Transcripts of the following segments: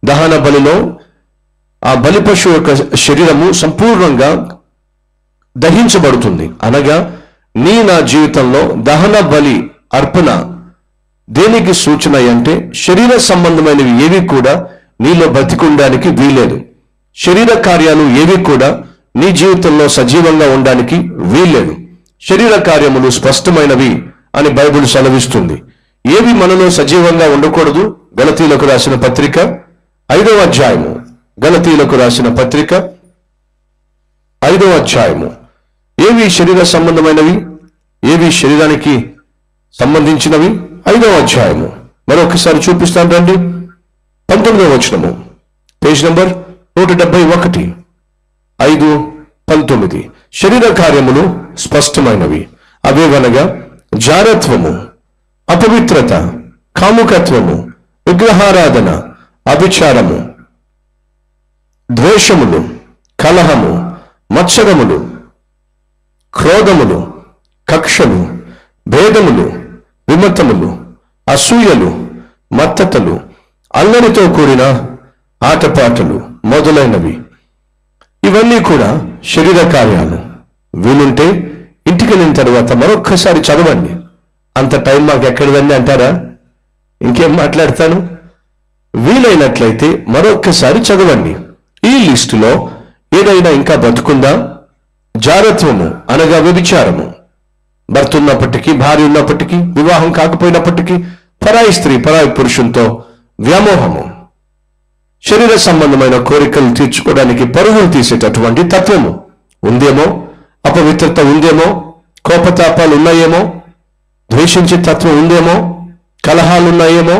దహన బలిలో ఆ బలి పశువు యొక్క శరీరము సంపూర్ణంగా దహించబడుతుంది అనగా నీ నా జీవితంలో దహన బలి అర్పణ దేనికి సూచన అంటే శరీర సంబంధమైనవి ఏవి కూడా నీలో బ్రతికుండడానికి వీలేదు శరీర కార్యాలు ఏవి కూడా నీ జీవితంలో సజీవంగా ఉండడానికి వీల్లేదు శరీర కార్యములు స్పష్టమైనవి అని బైబిల్ సెలవిస్తుంది ఏవి మనలో సజీవంగా ఉండకూడదు గలతీలకు రాసిన పత్రిక ఐదవ అధ్యాయము గలతీలకు రాసిన పత్రిక ఐదవ అధ్యాయము ఏవి శరీర సంబంధమైనవి ఏవి శరీరానికి సంబంధించినవి ఐదవ అధ్యాయము మరొకసారి చూపిస్తాను రండి పంతొమ్మిదవ వచనము పేజ్ నంబర్ నూట డెబ్బై ఒకటి ఐదు పంతొమ్మిది శరీర కార్యములు స్పష్టమైనవి అవేవనగా జారత్వము అపవిత్రత కాముకత్వము విగ్రహారాధన అభిచారము ద్వేషములు కలహము మత్సరములు క్రోధములు కక్షలు భేదములు విమతములు అసూయలు మత్తతలు అల్లరితో కూడిన ఆటపాటలు మొదలైనవి ఇవన్నీ కూడా శరీర కార్యాలు వీలుంటే ఇంటికి వెళ్ళిన తర్వాత మరొక్కసారి చదవండి అంత టైం మాకు ఎక్కడిదండి అంటారా ఇంకేం మాట్లాడతాను వీలైనట్లయితే మరొక్కసారి చదవండి ఈ లిస్టులో ఏదైనా ఇంకా బతుకుందా జారత్వము అనగా వ్యభిచారము భర్త ఉన్నప్పటికీ భార్య ఉన్నప్పటికీ వివాహం కాకపోయినప్పటికీ పరాయి స్త్రీ పరాయి పురుషునితో వ్యామోహము శరీర సంబంధమైన కోరికలు తీర్చుకోవడానికి పరుగులు తీసేటటువంటి తత్వము ఉందేమో అపవిత్రత ఉందేమో కోపతాపాలు ఉన్నాయేమో ద్వేషించే తత్వం ఉందేమో కలహాలు ఉన్నాయేమో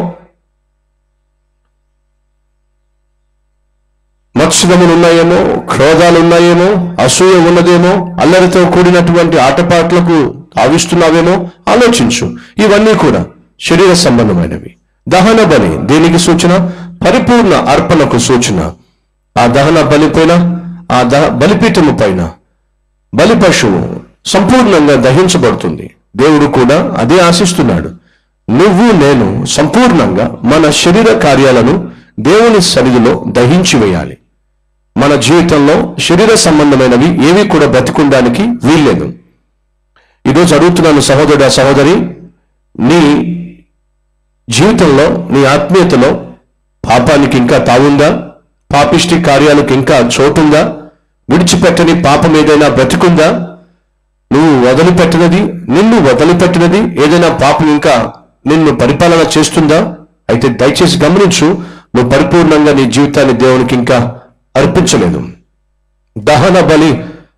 మత్స్యములు ఉన్నాయేమో క్రోధాలు ఉన్నాయేమో అసూయ ఉన్నదేమో అల్లరితో కూడినటువంటి ఆటపాట్లకు ఆవిస్తున్నావేమో ఆలోచించు ఇవన్నీ కూడా శరీర సంబంధమైనవి దహన బలి దేనికి సూచన పరిపూర్ణ అర్పణకు సూచన ఆ దహన బలి పైన ఆ దహ బలిపీఠము పైన బలి పశువు సంపూర్ణంగా దహించబడుతుంది దేవుడు కూడా అదే ఆశిస్తున్నాడు నువ్వు నేను సంపూర్ణంగా మన శరీర కార్యాలను దేవుని సన్నిధిలో దహించి వేయాలి మన జీవితంలో శరీర సంబంధమైనవి ఏవి కూడా బ్రతికుండానికి వీల్లేదు ఈరోజు అడుగుతున్నాను సహోదరుడు సహోదరి నీ జీవితంలో నీ ఆత్మీయతలో పాపానికి ఇంకా తావుందా పాపిష్టి కార్యాలకు ఇంకా చోటుందా విడిచిపెట్టని పాపం ఏదైనా బ్రతికుందా నువ్వు వదిలిపెట్టినది నిన్ను వదిలిపెట్టినది ఏదైనా పాపం ఇంకా నిన్ను పరిపాలన చేస్తుందా అయితే దయచేసి గమనించు నువ్వు పరిపూర్ణంగా నీ జీవితాన్ని దేవునికి ఇంకా అర్పించలేదు దహన బలి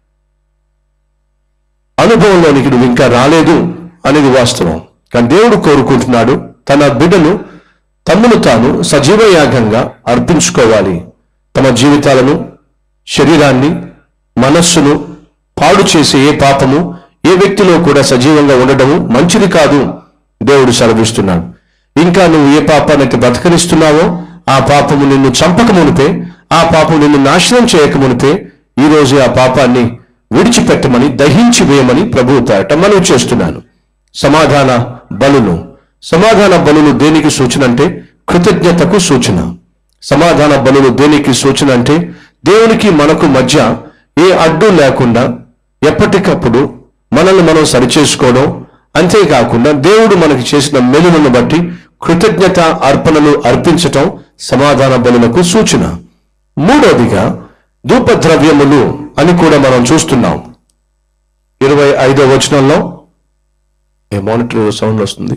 అనుభవంలోనికి నువ్వు ఇంకా రాలేదు అనేది వాస్తవం కానీ దేవుడు కోరుకుంటున్నాడు తన బిడ్డను తమ్మును తాను సజీవ యాగంగా అర్పించుకోవాలి తమ జీవితాలను శరీరాన్ని మనస్సును పాడు చేసే ఏ పాపము ఏ వ్యక్తిలో కూడా సజీవంగా ఉండడము మంచిది కాదు దేవుడు సెలవిస్తున్నాడు ఇంకా నువ్వు ఏ పాపానైతే బతకరిస్తున్నావో ఆ పాపము నిన్ను చంపక మునిపే ఆ పాపం నిన్ను నాశనం చేయక మునిపే ఈ రోజు ఆ పాపాన్ని విడిచిపెట్టమని దహించి వేయమని ప్రభువు తేట మనవి చేస్తున్నాను సమాధాన బలులు సమాధాన బలులు దేనికి సూచన అంటే కృతజ్ఞతకు సూచన సమాధాన బలులు దేనికి సూచన అంటే దేవునికి మనకు మధ్య ఏ అడ్డు లేకుండా ఎప్పటికప్పుడు మనల్ని మనం సరిచేసుకోవడం అంతేకాకుండా దేవుడు మనకి చేసిన మేలులను బట్టి కృతజ్ఞత అర్పణలు అర్పించటం సమాధాన బలులకు సూచన మూడవదిగా ధూపద్రవ్యములు అని కూడా మనం చూస్తున్నాం ఇరవై ఐదో వచనంలో ఏ మానిటర్ సౌండ్ వస్తుంది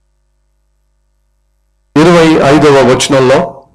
ఇరవై ఐదవ వచనంలో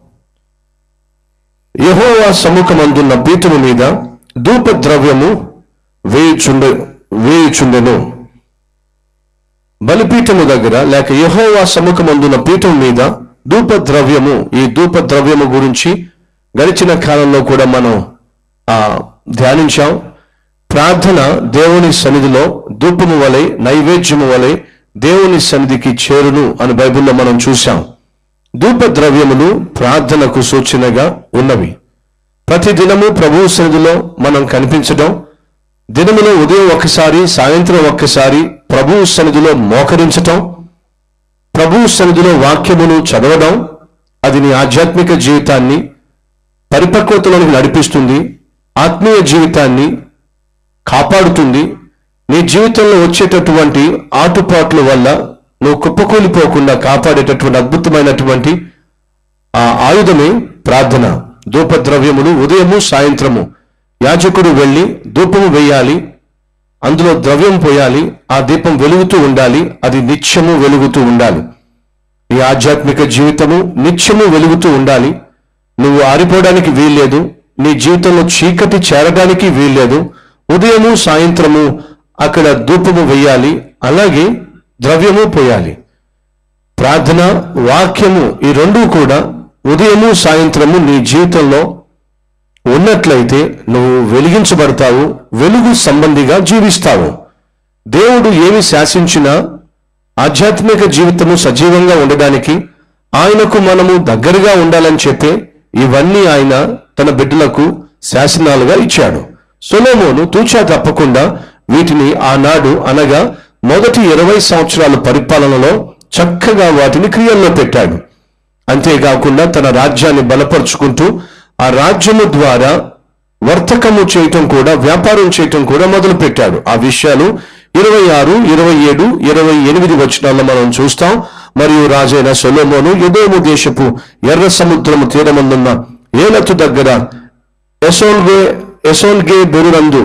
యహోవా సముఖమందున్న పీఠము మీద ధూప ద్రవ్యము వేయుచుండె వేయుచుండెను బలిపీఠము దగ్గర లేక యహోవా సముఖమందున్న పీఠం మీద ధూప ద్రవ్యము ఈ ధూప ద్రవ్యము గురించి గడిచిన కాలంలో కూడా మనం ఆ ధ్యానించాం ప్రార్థన దేవుని సన్నిధిలో ధూపము వలె నైవేద్యము వలె దేవుని సన్నిధికి చేరును అని బైబిల్లో మనం చూశాం ధూప ద్రవ్యములు ప్రార్థనకు సూచనగా ఉన్నవి ప్రతి దినము ప్రభు సన్నిధిలో మనం కనిపించడం దినములో ఉదయం ఒక్కసారి సాయంత్రం ఒక్కసారి ప్రభు సన్నిధిలో మోకరించటం ప్రభు సన్నిధిలో వాక్యమును చదవడం అది అది నీ ఆధ్యాత్మిక జీవితాన్ని పరిపక్వతలోనికి నడిపిస్తుంది ఆత్మీయ జీవితాన్ని కాపాడుతుంది నీ జీవితంలో వచ్చేటటువంటి ఆటుపాట్ల వల్ల నువ్వు కుప్పకూలిపోకుండా కాపాడేటటువంటి అద్భుతమైనటువంటి ఆ ఆయుధమే ప్రార్థన ధూపద్రవ్యములు ఉదయము సాయంత్రము యాజకుడు వెళ్ళి ధూపము వేయాలి అందులో ద్రవ్యం పోయాలి ఆ దీపం వెలుగుతూ ఉండాలి అది నిత్యము వెలుగుతూ ఉండాలి నీ ఆధ్యాత్మిక జీవితము నిత్యము వెలుగుతూ ఉండాలి నువ్వు ఆరిపోవడానికి వీల్లేదు నీ జీవితంలో చీకటి చేరడానికి వీల్లేదు ఉదయము సాయంత్రము అక్కడ ధూపము వేయాలి అలాగే ద్రవ్యము పోయాలి ప్రార్థన వాక్యము ఈ రెండు కూడా ఉదయము సాయంత్రము నీ జీవితంలో ఉన్నట్లయితే నువ్వు వెలిగించబడతావు వెలుగు సంబంధిగా జీవిస్తావు దేవుడు ఏమి శాసించినా ఆధ్యాత్మిక జీవితము సజీవంగా ఉండడానికి ఆయనకు మనము దగ్గరగా ఉండాలని చెప్పే ఇవన్నీ ఆయన తన బిడ్డలకు శాసనాలుగా ఇచ్చాడు సొలోమోను తూచా తప్పకుండా వీటిని ఆనాడు అనగా మొదటి ఇరవై సంవత్సరాల పరిపాలనలో చక్కగా వాటిని క్రియల్లో పెట్టాడు అంతేకాకుండా తన రాజ్యాన్ని బలపరుచుకుంటూ ఆ రాజ్యము ద్వారా వర్తకము చేయటం కూడా వ్యాపారం చేయటం కూడా మొదలు పెట్టాడు ఆ విషయాలు ఇరవై ఆరు ఇరవై ఏడు ఇరవై ఎనిమిది వచనాల్లో మనం చూస్తాం మరియు రాజైన సొలోమోను ఎదోము దేశపు ఎర్ర సముద్రము తీరమందున్న ఏలతు దగ్గర ఎసోల్గే ఎసోల్గే బెరునందు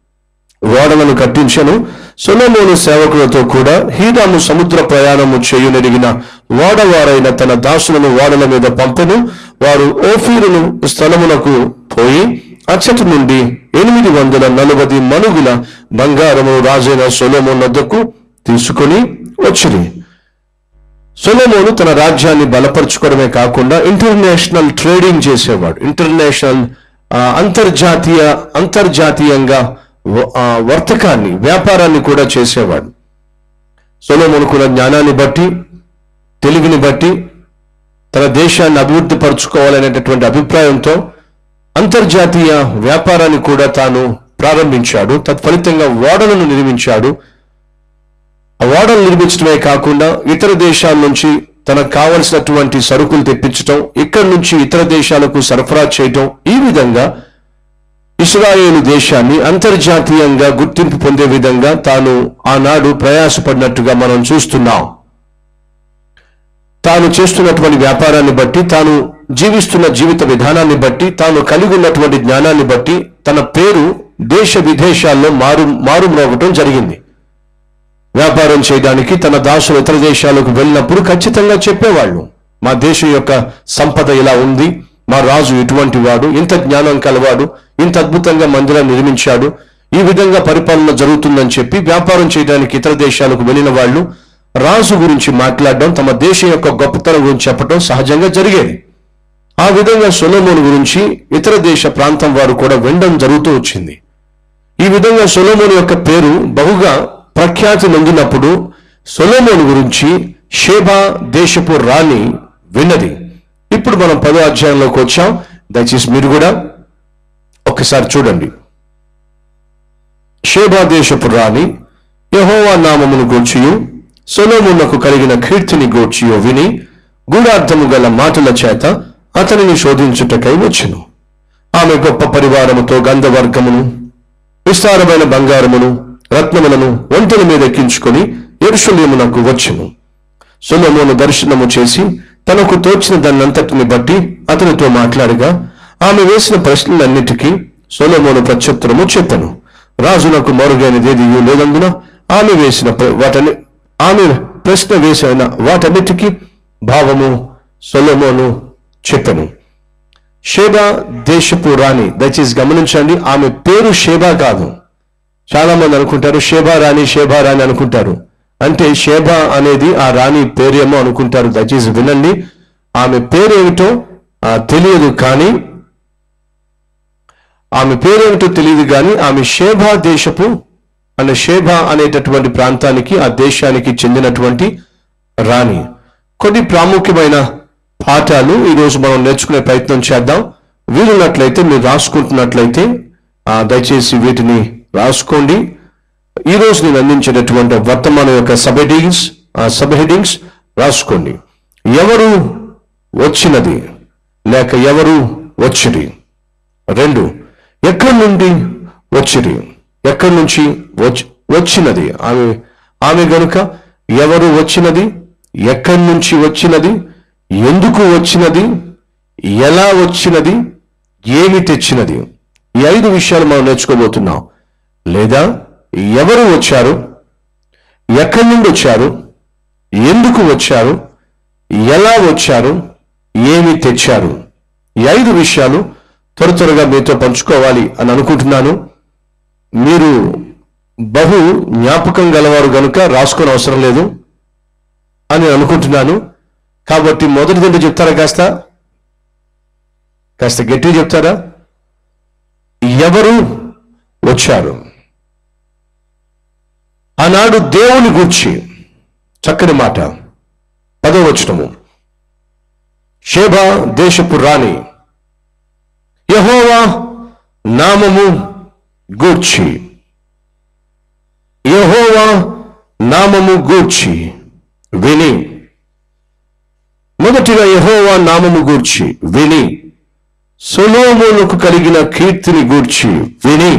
ఓడలను కట్టించను సొలొమోను సేవకులతో కూడా హీరాము సముద్ర ప్రయాణము చేయునెరిగిన ఓడవారైన తన దాసులను ఓడల మీద పంపెను వారు ఓఫీరును స్థలమునకు పోయి అచ్చటి నుండి ఎనిమిది వందల నలభై మనుగుల బంగారము రాజైన సొలొమోన్ వద్దకు తీసుకొని వచ్చిరి సొలొమోను తన రాజ్యాన్ని బలపరుచుకోవడమే కాకుండా ఇంటర్నేషనల్ ట్రేడింగ్ చేసేవాడు ఇంటర్నేషనల్ ఆ, అంతర్జాతీయ అంతర్జాతీయంగా వ- ఆ, వర్తకాన్ని వ్యాపారాన్ని కూడా చేసేవాడు సొలొమోనుకున్న జ్ఞానాన్ని బట్టి తెలివిని బట్టి తన దేశాన్ని అభివృద్ధి పరుచుకోవాలనేటటువంటి అభిప్రాయంతో అంతర్జాతీయ వ్యాపారాన్ని కూడా తాను ప్రారంభించాడు తత్ఫలితంగా ఓడలను నిర్మించాడు ఆ ఓడలు నిర్మించడమే కాకుండా ఇతర దేశాల నుంచి తనకు కావలసినటువంటి సరుకులు తెప్పించటం ఇక్కడి నుంచి ఇతర దేశాలకు సరఫరా చేయటం ఈ విధంగా ఇస్రాయేలు దేశాన్ని అంతర్జాతీయంగా గుర్తింపు పొందే విధంగా తాను ఆనాడు ప్రయాసపడినట్టుగా మనం చూస్తున్నాం తాను చేస్తున్నటువంటి వ్యాపారాన్ని బట్టి తాను జీవిస్తున్న జీవిత విధానాన్ని బట్టి తాను కలిగి ఉన్నటువంటి జ్ఞానాన్ని బట్టి తన పేరు దేశ విదేశాల్లో మారు మారుమ్రోగటం జరిగింది వ్యాపారం చేయడానికి తన దాసులు ఇతర దేశాలకు వెళ్ళినప్పుడు ఖచ్చితంగా చెప్పేవాళ్ళు మా దేశం యొక్క సంపద ఇలా ఉంది మా రాజు ఇటువంటి వాడు ఇంత జ్ఞానం కలవాడు ఇంత అద్భుతంగా మందిరం నిర్మించాడు ఈ విధంగా పరిపాలన జరుగుతుందని చెప్పి వ్యాపారం చేయడానికి ఇతర దేశాలకు వెళ్ళిన వాళ్ళు రాజు గురించి మాట్లాడడం తమ దేశం యొక్క గొప్పతనం గురించి చెప్పడం సహజంగా జరిగేది ఆ విధంగా సొలోమోను గురించి ఇతర దేశ ప్రాంతం వారు కూడా వినడం జరుగుతూ వచ్చింది ఈ విధంగా సొలోమోను యొక్క పేరు బహుగా ప్రఖ్యాతి నొందినప్పుడు సొలోమోను గురించి షేబా దేశపు రాణి విన్నది ఇప్పుడు మనం పదో అధ్యాయంలోకి వచ్చాం దయచేసి మీరు కూడా ఒక్కసారి చూడండి షేబా దేశపు రాణి యహోవా నామమును గూర్చియు సొలోమునకు కలిగిన కీర్తిని గూర్చియు విని గూఢార్థము గల మాటల చేత అతనిని శోధించుటకై వచ్చెను ఆమె గొప్ప పరివారముతో గంధవర్గమును విస్తారమైన బంగారమును రత్నములను ఒంటెల మీద ఎక్కించుకొని ఎరుషులేమునకు వచ్చెను సొలొమోను దర్శనము చేసి తనకు తోచిన దాన్నంతటిని బట్టి అతనితో మాట్లాడగా ఆమె వేసిన ప్రశ్నలన్నిటికీ సొలొమోను ప్రత్యుత్తరము చెప్పను రాజునకు మరుగైనదేది లేనందున ఆమె వేసిన ప్ర- వాటని ఆమె ప్రశ్న వేసిన వాటన్నిటికీ భావము సొలొమోను చెప్పెను షేబా దేశపు రాణి దయచేసి గమనించండి ఆమె పేరు షేబా కాదు చాలా మంది అనుకుంటారు షేబా రాణి షేబా రాణి అనుకుంటారు అంటే షేబా అనేది ఆ రాణి పేరేమో అనుకుంటారు దయచేసి వినండి ఆమె పేరేమిటో ఆ, తెలియదు కానీ ఆమె పేరేమిటో తెలియదు కానీ ఆమె షేబా దేశపు అనే షేబా అనేటటువంటి ప్రాంతానికి ఆ దేశానికి చెందినటువంటి రాణి కొన్ని ప్రాముఖ్యమైన పాఠాలు ఈరోజు మనం నేర్చుకునే ప్రయత్నం చేద్దాం వీలున్నట్లయితే మీరు రాసుకుంటున్నట్లయితే ఆ, దయచేసి వీటిని రాసుకోండి ఈ రోజు నేను అందించేటటువంటి వర్తమానం యొక్క సబ్ హెడింగ్స్ ఆ సబ్ హెడింగ్స్ రాసుకోండి ఎవరు వచ్చినది లేక ఎవరు వచ్చిరి రెండు ఎక్కడి నుండి వచ్చిరి ఎక్కడి నుంచి వచ్చి వచ్చినది ఆమె ఆమె గనుక ఎవరు వచ్చినది ఎక్కడి నుంచి వచ్చినది ఎందుకు వచ్చినది ఎలా వచ్చినది ఏమి తెచ్చినది ఈ ఐదు విషయాలు మనం నేర్చుకోబోతున్నాం లేదా ఎవరు వచ్చారు ఎక్కడి నుండి వచ్చారు ఎందుకు వచ్చారు ఎలా వచ్చారు ఏమి తెచ్చారు ఈ ఐదు విషయాలు త్వర త్వరగా మీతో పంచుకోవాలి అని అనుకుంటున్నాను మీరు బహు జ్ఞాపకం గలవారు గనుక రాసుకొని అవసరం లేదు అని అనుకుంటున్నాను కాబట్టి మొదటిదంటే చెప్తారా కాస్త కాస్త గట్టిగా చెప్తారా ఎవరు వచ్చారు ఆనాడు దేవుని గూర్చి చక్కని మాట పదవచనము షేబా దేశపు రాణి యహోవా నామము గూర్చి యహోవా నామము గూర్చి విని మొదటిగా యహోవా నామము గూర్చి విని సొలోమునకు కలిగిన కీర్తిని గూర్చి విని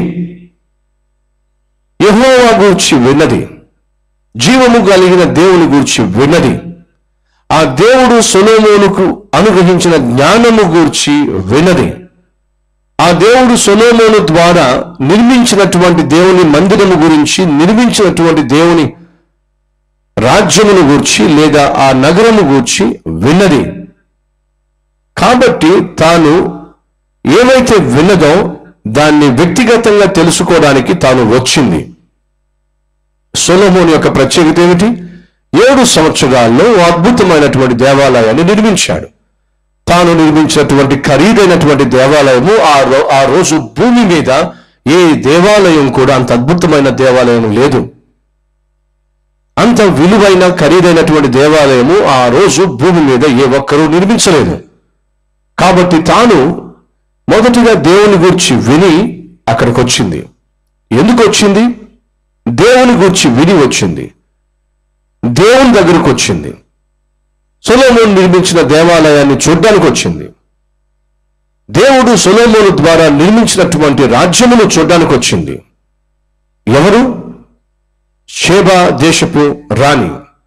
యహోవా గూర్చి విన్నది జీవము కలిగిన దేవుని గూర్చి విన్నది ఆ దేవుడు సొలోమోనుకు అనుగ్రహించిన జ్ఞానము గూర్చి విన్నది ఆ దేవుడు సొలోమోను ద్వారా నిర్మించినటువంటి దేవుని మందిరము గురించి నిర్మించినటువంటి దేవుని రాజ్యమును గూర్చి లేదా ఆ నగరము గూర్చి విన్నది కాబట్టి తాను ఏమైతే విన్నదో దాన్ని వ్యక్తిగతంగా తెలుసుకోవడానికి తాను వచ్చింది సొలమోని యొక్క ప్రత్యేకత ఏమిటి ఏడు సంవత్సరాల్లో ఓ అద్భుతమైనటువంటి దేవాలయాన్ని నిర్మించాడు తాను నిర్మించినటువంటి ఖరీదైనటువంటి దేవాలయము ఆ రో ఆ రోజు భూమి మీద ఏ దేవాలయం కూడా అంత అద్భుతమైన దేవాలయం లేదు అంత విలువైన ఖరీదైనటువంటి దేవాలయము ఆ రోజు భూమి మీద ఏ ఒక్కరూ నిర్మించలేదు కాబట్టి తాను మొదటిగా దేవుని గురించి విని అక్కడికి వచ్చింది ఎందుకు వచ్చింది దేవుని గురించి విని వచ్చింది దేవుని దగ్గరకు వచ్చింది సొలోమోన్ నిర్మించిన దేవాలయాన్ని చూడ్డానికి వచ్చింది దేవుడు సొలోమోను ద్వారా నిర్మించినటువంటి రాజ్యమును చూడ్డానికి వచ్చింది ఎవరు షేబా దేశపు రాణి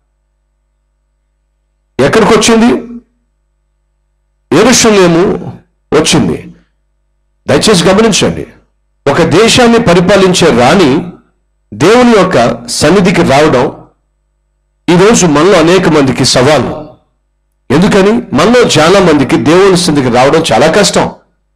ఎక్కడికి వచ్చింది ఎరుషలేము వచ్చింది దయచేసి గమనించండి ఒక దేశాన్ని పరిపాలించే రాణి దేవుని యొక్క సన్నిధికి రావడం ఈరోజు మనలో అనేక మందికి సవాలు ఎందుకని మనలో చాలా మందికి దేవుని సన్నిధికి రావడం చాలా కష్టం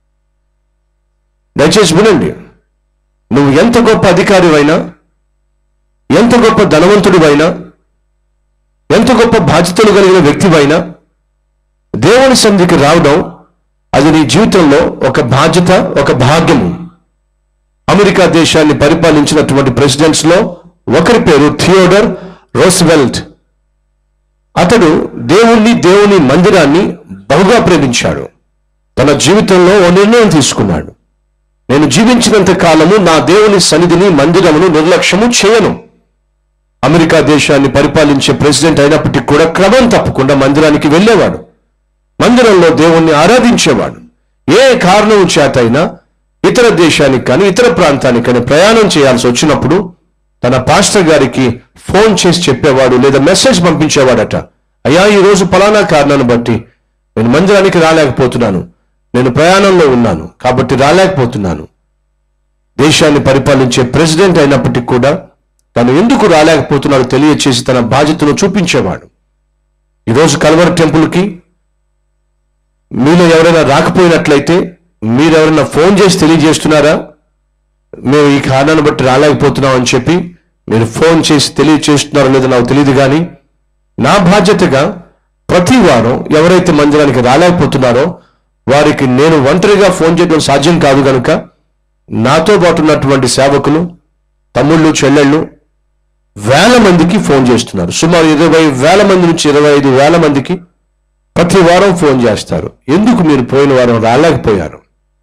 దయచేసి వినండి నువ్వు ఎంత గొప్ప అధికారివైనా ఎంత గొప్ప ధనవంతుడివైనా ఎంత గొప్ప బాధ్యతలు కలిగిన వ్యక్తివైనా దేవుని సన్నిధికి రావడం అది నీ జీవితంలో ఒక బాధ్యత ఒక భాగ్యము అమెరికా దేశాన్ని పరిపాలించినటువంటి ప్రెసిడెంట్స్ లో ఒకరి పేరు థియోడర్ రోస్వెల్ట్ అతడు దేవుణ్ణి దేవుని మందిరాన్ని బహుగా ప్రేమించాడు తన జీవితంలో ఓ నిర్ణయం తీసుకున్నాడు నేను జీవించినంత కాలము నా దేవుని సన్నిధిని మందిరమును నిర్లక్ష్యము చేయను అమెరికా దేశాన్ని పరిపాలించే ప్రెసిడెంట్ అయినప్పటికీ కూడా క్రమం తప్పకుండా మందిరానికి వెళ్ళేవాడు మందిరంలో దేవుణ్ణి ఆరాధించేవాడు ఏ కారణం చేతైనా ఇతర దేశానికి కానీ ఇతర ప్రాంతానికి కానీ ప్రయాణం చేయాల్సి వచ్చినప్పుడు తన పాస్టర్ గారికి ఫోన్ చేసి చెప్పేవాడు లేదా మెసేజ్ పంపించేవాడట అయ్యా ఈ రోజు ఫలానా కారణాన్ని బట్టి నేను మందిరానికి రాలేకపోతున్నాను నేను ప్రయాణంలో ఉన్నాను కాబట్టి రాలేకపోతున్నాను దేశాన్ని పరిపాలించే ప్రెసిడెంట్ అయినప్పటికీ కూడా తను ఎందుకు రాలేకపోతున్నాడో తెలియచేసి తన బాధ్యతను చూపించేవాడు ఈరోజు కల్వర్ టెంపుల్కి మీలో ఎవరైనా రాకపోయినట్లయితే మీరు ఎవరైనా ఫోన్ చేసి తెలియజేస్తున్నారా మేము ఈ కారణాన్ని బట్టి రాలేకపోతున్నాం అని చెప్పి మీరు ఫోన్ చేసి తెలియచేస్తున్నారో లేదో నాకు తెలియదు కానీ నా బాధ్యతగా ప్రతి వారం ఎవరైతే మందిరానికి రాలేకపోతున్నారో వారికి నేను ఒంటరిగా ఫోన్ చేయడం సాధ్యం కాదు కనుక నాతో పాటు ఉన్నటువంటి సేవకులు తమ్ముళ్ళు చెల్లెళ్ళు వేల మందికి ఫోన్ చేస్తున్నారు సుమారు ఇరవై వేల మంది నుంచి ఇరవై ఐదు వేల మందికి ప్రతి వారం ఫోన్ చేస్తారు ఎందుకు మీరు పోయిన వారం రాలేకపోయారు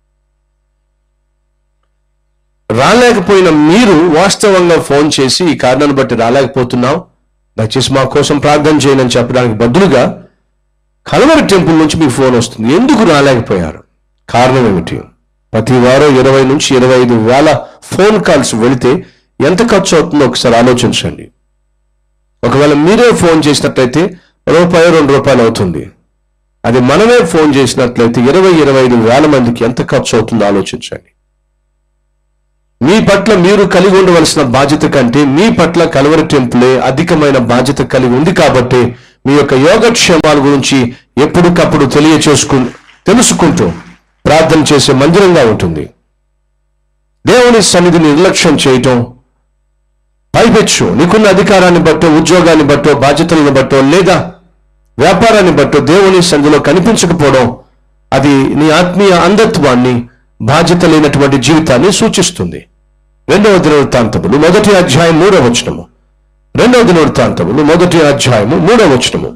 రాలేకపోయిన మీరు వాస్తవంగా ఫోన్ చేసి ఈ కారణాన్ని బట్టి రాలేకపోతున్నాం దయచేసి మా కోసం ప్రార్థన చేయనని చెప్పడానికి బదులుగా కలవరి టెంపుల్ నుంచి మీకు ఫోన్ వస్తుంది ఎందుకు రాలేకపోయారు కారణం ఏమిటి ప్రతి వారం ఇరవై నుంచి ఇరవై ఐదు వేల ఫోన్ కాల్స్ వెళితే ఎంత ఖర్చు అవుతుందో ఒకసారి ఆలోచించండి ఒకవేళ మీరే ఫోన్ చేసినట్లయితే రూపాయి రెండు రూపాయలు అవుతుంది అది మనమే ఫోన్ చేసినట్లయితే ఇరవై ఇరవై ఐదు వేల మందికి ఎంత ఖర్చు అవుతుందో ఆలోచించండి మీ పట్ల మీరు కలిగి ఉండవలసిన బాధ్యత కంటే మీ పట్ల కలవరి టెంపులే అధికమైన బాధ్యత కలిగి ఉంది కాబట్టి మీ యొక్క యోగక్షేమాల గురించి ఎప్పటికప్పుడు తెలియచేసుకు తెలుసుకుంటూ ప్రార్థన చేసే మందిరంగా ఉంటుంది దేవుని సన్నిధిని నిర్లక్ష్యం చేయటం పైపెచ్చు నీకున్న అధికారాన్ని బట్టో ఉద్యోగాన్ని బట్టో బాధ్యతలను బట్టో లేదా వ్యాపారాన్ని బట్టో దేవుని సంధిలో కనిపించకపోవడం అది నీ ఆత్మీయ అంధత్వాన్ని బాధ్యత లేనటువంటి జీవితాన్ని సూచిస్తుంది రెండవ దినవృత్తాంతములు మొదటి అధ్యాయం మూడవ వచనము రెండవ దినవృత్తాంతములు మొదటి అధ్యాయము మూడవ వచనము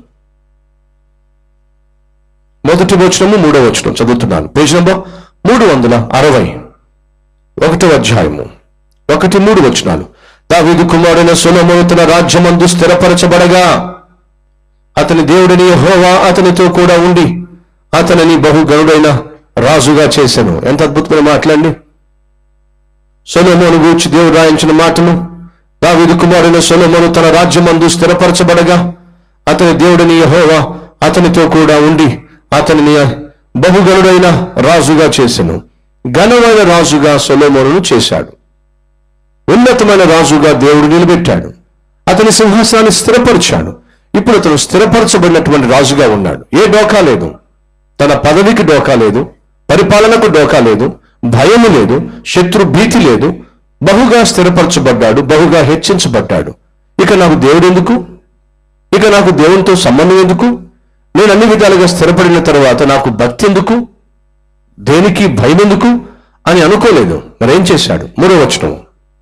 మొదటి వచనము మూడవ వచనం చదువుతున్నాను పేజ్ నంబర్ మూడు వందల అరవై ఒకటవ అధ్యాయము ఒకటి మూడు వచనాలు దావీదు కుమారుడైన సొలొమోను తన రాజ్యమందు స్థిరపరచబడగా అతని దేవుడిని యెహోవా అతనితో కూడా ఉండి అతనిని బహుగనుడైన రాజుగా చేశాను ఎంత అద్భుతమైన మాటలండి సొలొమోను గూర్చి దేవుడు రాయించిన మాటలు దావీదు కుమారుడైన సొలొమోను తన రాజ్యమందు స్థిరపరచబడగా అతని దేవుడిని యెహోవా అతనితో కూడా ఉండి అతనిని బహుగనుడైన రాజుగా చేశాను ఘనమైన రాజుగా సొలొమోనును చేశాడు ఉన్నతమైన రాజుగా దేవుడు నిలబెట్టాడు అతని సింహాసనాన్ని స్థిరపరిచాడు ఇప్పుడు అతను స్థిరపరచబడినటువంటి రాజుగా ఉన్నాడు ఏ డోకా లేదు తన పదవికి డోకా లేదు పరిపాలనకు డోకా లేదు భయము లేదు శత్రు భీతి లేదు బహుగా స్థిరపరచబడ్డాడు బహుగా హెచ్చించబడ్డాడు ఇక నాకు దేవుడు ఎందుకు ఇక నాకు దేవునితో సంబంధం ఎందుకు నేను అన్ని విధాలుగా స్థిరపడిన తర్వాత నాకు భక్తి ఎందుకు దేనికి భయం ఎందుకు అని అనుకోలేదు మరేం చేశాడు మూడో వచనం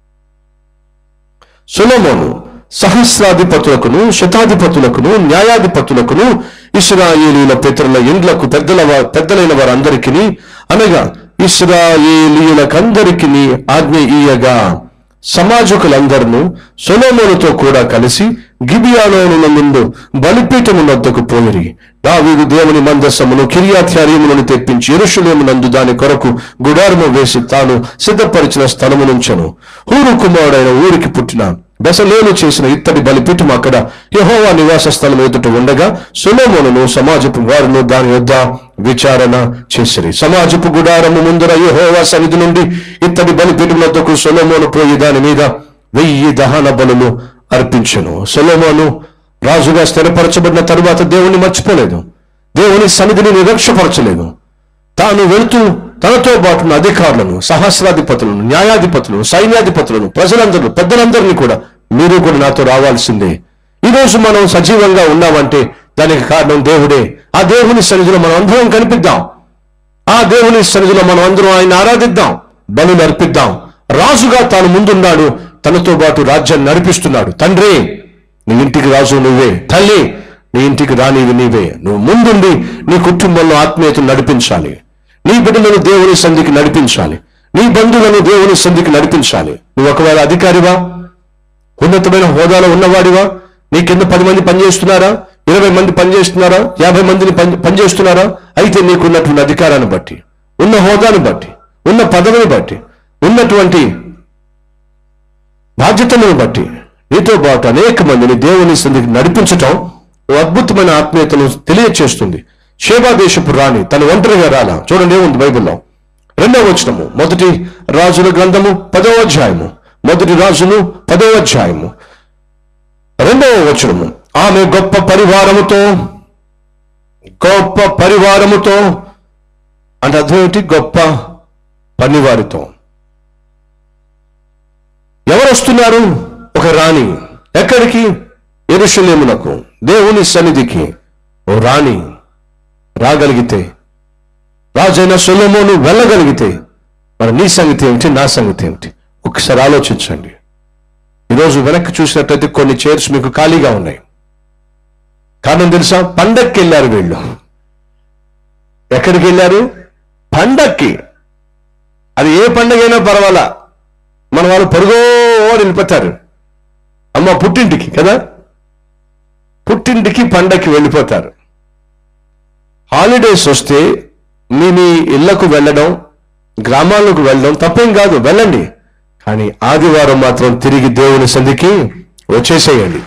సులమోను సహస్రాధిపతులకును శతాధిపతులకును న్యాయాధిపతులకును ఇస్రాయేలీల పితరుల ఇండ్లకు పెద్దల వా- పెద్దలైన వారందరికీ అనగా ఇస్రాయేలీయులకందరికీ ఆజ్ఞ ఇయ్యగా సమాజకులందరినూ సొలోమోనుతో కూడా కలిసి గిబియాలోనుల ముందు బలిపీఠము వద్దకు పోయిరి దావీదు దేవుని మందస్సమును కిరియాత్యార్యములను తెప్పించి ఎరుషులేమునందు దాని కొరకు గుడారము వేసి తాను సిద్ధపరిచిన స్థలము నుంచెను హూరు కుమారుడైన ఊరికి పుట్టిన బెసలేలు చేసిన ఇత్తడి బలిపీఠం అక్కడ యెహోవా నివాస స్థలం ఎదుట ఉండగా సులోమోనును సమాజపు వారును దాని యొద్ద విచారణ చేసిరి సమాజపు గుడారము ముందర యెహోవా సన్నిధి నుండి ఇత్తడి బలిపీఠం వద్దకు సొలొమోను పోయి దాని మీద వెయ్యి దహన బలులు అర్పించెను సొలొమోను రాజుగా స్థిరపరచబడిన తరువాత దేవుణ్ణి మర్చిపోలేదు దేవుని సన్నిధిని నిరక్షపరచలేదు తాను వెళుతూ తనతో పాటున్న అధికారులను సహస్రాధిపతులను న్యాయాధిపతులను సైన్యాధిపతులను ప్రజలందరూ పెద్దలందరినీ కూడా మీరు కూడా నాతో రావాల్సిందే ఈ రోజు మనం సజీవంగా ఉన్నామంటే దానికి కారణం దేవుడే ఆ దేవుని సన్నిధిలో మనం అందరం కనిపిద్దాం ఆ దేవుని సన్నిధిలో మనం అందరం ఆయన ఆరాధిద్దాం బలులు అర్పిద్దాం రాజుగా తాను ముందున్నాడు తనతో పాటు రాజ్యాన్ని నడిపిస్తున్నాడు తండ్రి నీ ఇంటికి రాజు నువ్వే తల్లి నీ ఇంటికి రానివి నీవే నువ్వు ముందుండి నీ కుటుంబంలో ఆత్మీయతను నడిపించాలి నీ బిడ్డలను దేవుని సంధికి నడిపించాలి నీ బంధువులను దేవుని సంధికి నడిపించాలి నువ్వు ఒకవేళ అధికారివా ఉన్నతమైన హోదాలో ఉన్నవాడివా నీ కింద పది మంది పనిచేస్తున్నారా ఇరవై మంది పనిచేస్తున్నారా యాభై మందిని పని పనిచేస్తున్నారా అయితే నీకున్నటువంటి అధికారాన్ని బట్టి ఉన్న హోదాను బట్టి ఉన్న పదవిని బట్టి ఉన్నటువంటి బాధ్యతలను బట్టి నీతో పాటు అనేక మందిని దేవుని సంధికి నడిపించటం ఓ అద్భుతమైన ఆత్మీయతను తెలియచేస్తుంది షేబా దేశపు రాణి తను ఒంటరిగా రాలా చూడండి ఏముంది బైబిల్లో రెండవ వచనము మొదటి రాజుల గ్రంథము పదవ అధ్యాయము మొదటి రాజులు పదవ అధ్యాయము రెండవ వచనము ఆమె గొప్ప పరివారముతో గొప్ప పరివారముతో అంటే అర్థం ఏంటి గొప్ప పనివారితో ఎవరు వస్తున్నారు ఒక రాణి ఎక్కడికి ఎరుషలేమునకు దేవుని సన్నిధికి ఓ రాణి రాగలిగితే రాజైన సొలొమోను వెళ్ళగలిగితే మరి నీ సంగతి ఏమిటి నా సంగతి ఏమిటి ఒకసారి ఆలోచించండి ఈరోజు వెనక్కి చూసినట్టయితే కొన్ని చైర్స్ మీకు ఖాళీగా ఉన్నాయి కారణం తెలుసా పండక్కి వెళ్ళారు వీళ్ళు ఎక్కడికి వెళ్ళారు పండక్కి అది ఏ పండగైనా పర్వాలా మన వాళ్ళు పరుగో అని వెళ్ళిపోతారు అమ్మ పుట్టింటికి కదా పుట్టింటికి పండక్కి వెళ్ళిపోతారు హాలిడేస్ వస్తే మీ మీ ఇళ్లకు వెళ్ళడం గ్రామాలకు వెళ్ళడం తప్పేం కాదు వెళ్ళండి కానీ ఆదివారం మాత్రం తిరిగి దేవుని సంధికి వచ్చేసేయండి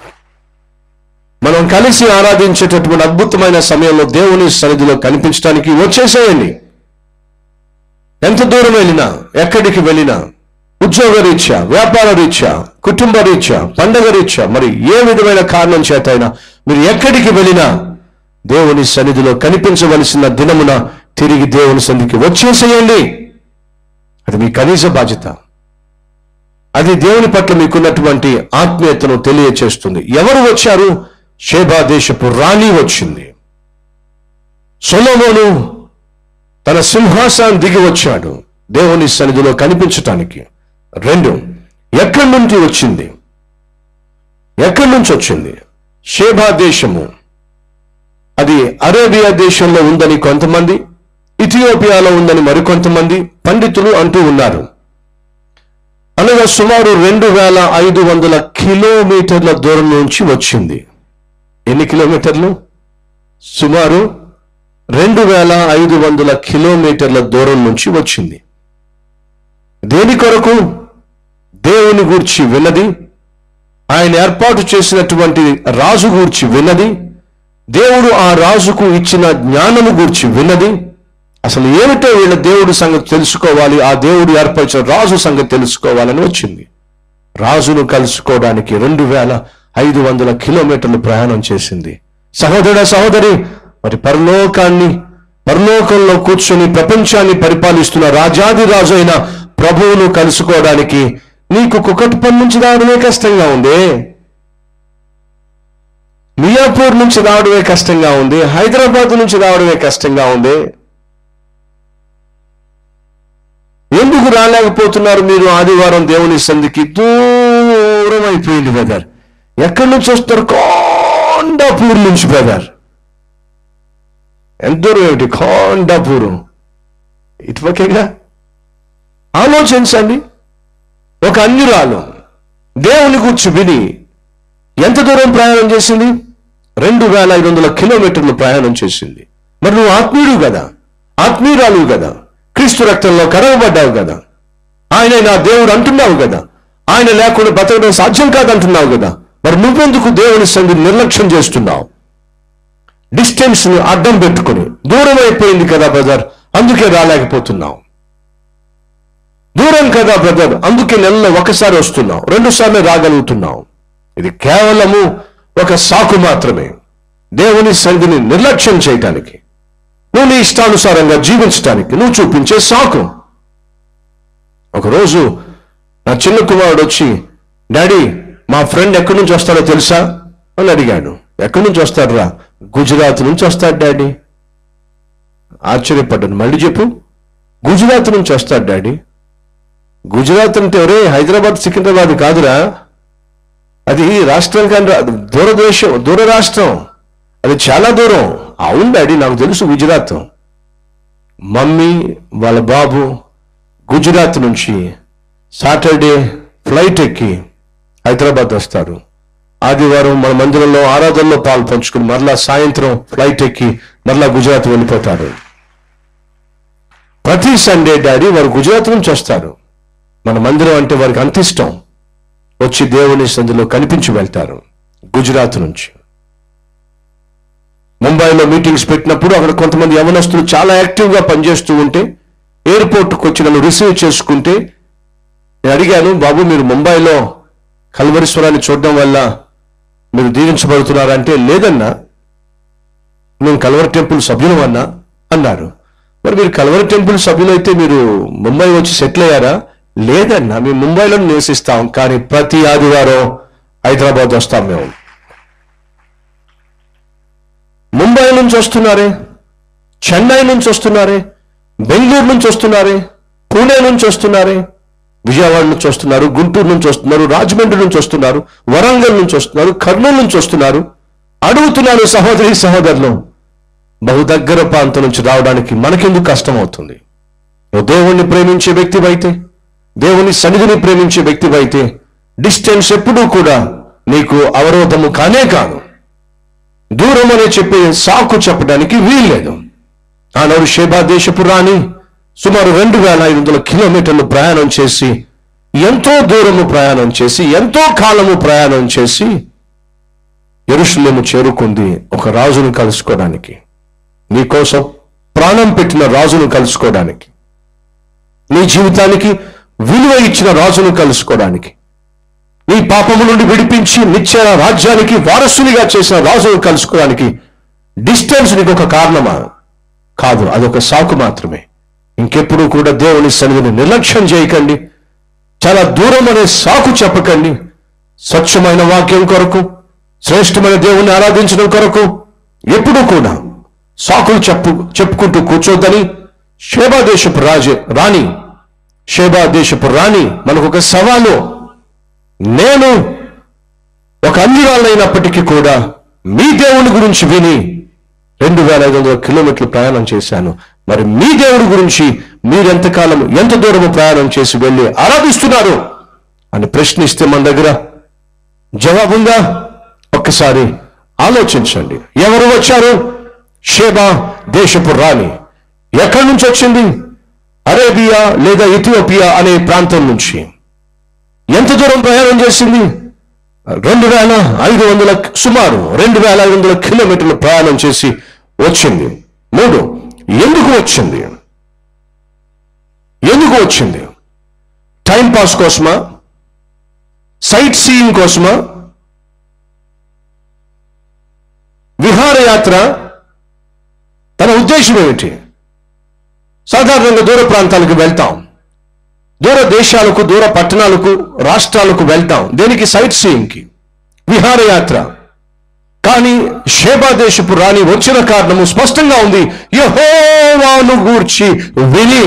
మనం కలిసి ఆరాధించేటటువంటి అద్భుతమైన సమయంలో దేవుని సన్నిధిలో కనిపించడానికి వచ్చేసేయండి ఎంత దూరం వెళ్ళినా ఎక్కడికి వెళ్ళినా ఉద్యోగ రీత్యా వ్యాపార రీత్యా కుటుంబ రీత్యా పండగ రీత్యా మరి ఏ విధమైన కారణం చేత అయినా మీరు ఎక్కడికి వెళ్ళినా దేవుని సన్నిధిలో కనిపించవలసిన దినమున తిరిగి దేవుని సన్నిధికి వచ్చేసేయండి అది మీ కనీస బాధ్యత అది దేవుని పట్ల మీకున్నటువంటి ఆత్మీయతను తెలియచేస్తుంది ఎవరు వచ్చారు షేబా దేశపు రాణి వచ్చింది సొలొమోను తన సింహాసనం దిగి వచ్చాడు దేవుని సన్నిధిలో కనిపించటానికి రెండు ఎక్కడి నుండి వచ్చింది ఎక్కడి నుంచి వచ్చింది షేబా దేశము అది అరేబియా దేశంలో ఉందని కొంతమంది ఇథియోపియాలో ఉందని మరికొంతమంది పండితులు అంటూ ఉన్నారు అనగా సుమారు రెండు వేల ఐదు వందల కిలోమీటర్ల దూరం నుంచి వచ్చింది ఎన్ని కిలోమీటర్లు సుమారు రెండు వేల ఐదు వందల కిలోమీటర్ల దూరం నుంచి వచ్చింది దేని కొరకు దేవుని గూర్చి విన్నది ఆయన ఏర్పాటు చేసినటువంటి రాజు గూర్చి విన్నది దేవుడు ఆ రాజుకు ఇచ్చిన జ్ఞానము గూర్చి విన్నది అసలు ఏమిటో వీళ్ళ దేవుడి సంగతి తెలుసుకోవాలి ఆ దేవుడు ఏర్పరిచిన రాజు సంగతి తెలుసుకోవాలని వచ్చింది రాజును కలుసుకోవడానికి రెండు వేల ఐదు వందల కిలోమీటర్లు ప్రయాణం చేసింది సహోదర సహోదరి మరి పరలోకాన్ని పరలోకంలో కూర్చొని ప్రపంచాన్ని పరిపాలిస్తున్న రాజాది రాజు అయిన ప్రభువును కలుసుకోవడానికి నీకు కుకట్పల్లి నుంచి రావడమే కష్టంగా ఉంది మియాపూర్ నుంచి రావడమే కష్టంగా ఉంది హైదరాబాద్ నుంచి రావడమే కష్టంగా ఉంది ఎందుకు రాలేకపోతున్నారు మీరు ఆదివారం దేవుని సంధికి దూరం అయిపోయింది బ్రదర్ ఎక్కడి నుంచి వస్తారు కొండాపూర్ నుంచి బ్రదర్ ఎంత దూరం ఏమిటి కొండాపూరు ఇటుపక్కేగా ఆలోచించండి ఒక అన్యురాలు దేవుని గురించి విని ఎంత దూరం ప్రయాణం చేసింది రెండు వేల ఐదు వందల కిలోమీటర్లు ప్రయాణం చేసింది మరి నువ్వు ఆత్మీయుడు కదా ఆత్మీయురాలు కదా క్రీస్తు రక్తంలో కడగబడ్డావు కదా ఆయన నా దేవుడు అంటున్నావు కదా ఆయన లేకుండా బతకడం సాధ్యం కాదంటున్నావు కదా మరి నువ్వెందుకు దేవుని సంధి నిర్లక్ష్యం చేస్తున్నావు డిస్టెన్స్ ని అడ్డం పెట్టుకుని దూరం అయిపోయింది కదా బ్రదర్ అందుకే రాలేకపోతున్నావు దూరం కదా బ్రదర్ అందుకే నెలలో ఒకసారి వస్తున్నావు రెండు సార్లు రాగలుగుతున్నావు ఇది కేవలము ఒక సాకు మాత్రమే దేవుని సంధిని నిర్లక్ష్యం చేయటానికి నువ్వు నీ ఇష్టానుసారంగా జీవించటానికి నువ్వు చూపించే సాకు ఒకరోజు నా చిన్న కుమారుడు వచ్చి డాడీ మా ఫ్రెండ్ ఎక్కడి నుంచి వస్తాడో తెలుసా అని అడిగాడు ఎక్కడి నుంచి వస్తాడు రా గుజరాత్ నుంచి వస్తాడు డాడీ ఆశ్చర్యపడ్డాను మళ్ళీ చెప్పు గుజరాత్ నుంచి వస్తాడు డాడీ గుజరాత్ అంటే ఒరే హైదరాబాద్ సికింద్రాబాద్ కాదురా అది రాష్ట్రం కానీ రా- దూరదేశం దూర రాష్ట్రం అది చాలా దూరం అవును డాడీ నాకు తెలుసు గుజరాత్ మమ్మీ వాళ్ళ బాబు గుజరాత్ నుంచి సాటర్డే ఫ్లైట్ ఎక్కి హైదరాబాద్ వస్తారు ఆదివారం మన మందిరంలో ఆరాధనలో పాలు పంచుకుని మరలా సాయంత్రం ఫ్లైట్ ఎక్కి మరలా గుజరాత్ వెళ్ళిపోతారు ప్రతి సండే డాడీ వారు గుజరాత్ నుంచి వస్తారు మన మందిరం అంటే వారికి అంత ఇష్టం వచ్చి దేవుని సందులో కనిపించి వెళ్తారు గుజరాత్ నుంచి ముంబైలో మీటింగ్స్ పెట్టినప్పుడు అక్కడ కొంతమంది యవనస్తులు చాలా యాక్టివ్గా పనిచేస్తూ ఉంటే ఎయిర్పోర్ట్కి వచ్చి నన్ను రిసీవ్ చేసుకుంటే నేను అడిగాను బాబు మీరు ముంబైలో కల్వరీశ్వరాన్ని చూడడం వల్ల మీరు దీవించబడుతున్నారంటే లేదన్నా మేము కల్వరి టెంపుల్ సభ్యులం అన్నా అన్నారు మరి మీరు కల్వరి టెంపుల్ సభ్యులైతే మీరు ముంబై వచ్చి సెటిల్ అయ్యారా లేదన్నా మేము ముంబైలో నివసిస్తాం కానీ ప్రతి ఆదివారం హైదరాబాద్ వస్తాం మేము ముంబై నుంచి వస్తున్నారే చెన్నై నుంచి వస్తున్నారే బెంగళూరు నుంచి వస్తున్నారే పూణే నుంచి వస్తున్నారే విజయవాడ నుంచి వస్తున్నారు గుంటూరు నుంచి వస్తున్నారు రాజమండ్రి నుంచి వస్తున్నారు వరంగల్ నుంచి వస్తున్నారు కర్నూలు నుంచి వస్తున్నారు అడుగుతున్నాను సహోదరి సహోదరులు బహు దగ్గర ప్రాంతం నుంచి రావడానికి మనకెందుకు కష్టం అవుతుంది నువ్వు దేవుణ్ణి ప్రేమించే వ్యక్తివైతే దేవుని సన్నిధిని ప్రేమించే వ్యక్తివైతే డిస్టెన్స్ ఎప్పుడూ కూడా నీకు అవరోధము కానే కాదు దూరం అనే చెప్పే సాకు చెప్పడానికి వీల్లేదు ఆనాడు షేబా దేశపు రాణి సుమారు రెండు వేల ఐదు వందల కిలోమీటర్లు ప్రయాణం చేసి ఎంతో దూరము ప్రయాణం చేసి ఎంతో కాలము ప్రయాణం చేసి ఎరుషులేము చేరుకుంది ఒక రాజును కలుసుకోవడానికి నీకోసం ప్రాణం పెట్టిన రాజును కలుసుకోవడానికి నీ జీవితానికి విలువ ఇచ్చిన రాజును కలుసుకోవడానికి నీ పాపము నుండి విడిపించి నిత్య రాజ్యానికి వారసునిగా చేసిన రాజును కలుసుకోవడానికి డిస్టెన్స్ నీకు ఒక కారణమా కాదు అదొక సాకు మాత్రమే ఇంకెప్పుడు కూడా దేవుని సన్నిధిని నిర్లక్ష్యం చేయకండి చాలా దూరం అనే సాకు చెప్పకండి స్వచ్ఛమైన వాక్యం కొరకు శ్రేష్టమైన దేవుణ్ణి ఆరాధించడం కొరకు ఎప్పుడూ కూడా సాకులు చెప్పు చెప్పుకుంటూ కూర్చోద్దని షేబా దేశపు రాజు రాణి షేబా దేశపు రాణి మనకు ఒక సవాలు నేను ఒక అన్యురాలైనప్పటికీ కూడా మీ దేవుని గురించి విని రెండు వేల ఐదు వందల కిలోమీటర్లు ప్రయాణం చేశాను మరి మీ దేవుడి గురించి మీరెంతకాలం ఎంత దూరం ప్రయాణం చేసి వెళ్ళి ఆరాధిస్తున్నారు అని ప్రశ్నిస్తే మన దగ్గర జవాబుందా ఒక్కసారి ఆలోచించండి ఎవరు వచ్చారు షేబా దేశపు రాణి ఎక్కడి నుంచి వచ్చింది అరేబియా లేదా ఇథియోపియా అనే ప్రాంతం నుంచి ఎంత దూరం ప్రయాణం చేసింది రెండు వేల ఐదు వందల సుమారు రెండు వేల ఐదు వందల కిలోమీటర్లు ప్రయాణం చేసి వచ్చింది మూడు ఎందుకు వచ్చింది ఎందుకు వచ్చింది టైం పాస్ కోసమా సైట్ సీయింగ్ కోసమా విహారయాత్ర తన ఉద్దేశం ఏమిటి సాధారణంగా దూర ప్రాంతాలకు వెళ్తాం దూర దేశాలకు దూర పట్టణాలకు రాష్ట్రాలకు వెళ్తాం దేనికి సైట్ సీయింగ్కి విహారయాత్ర కానీ షేబా దేశపు రాణి వచ్చిన కారణము స్పష్టంగా ఉంది యహోవాను గూర్చి విని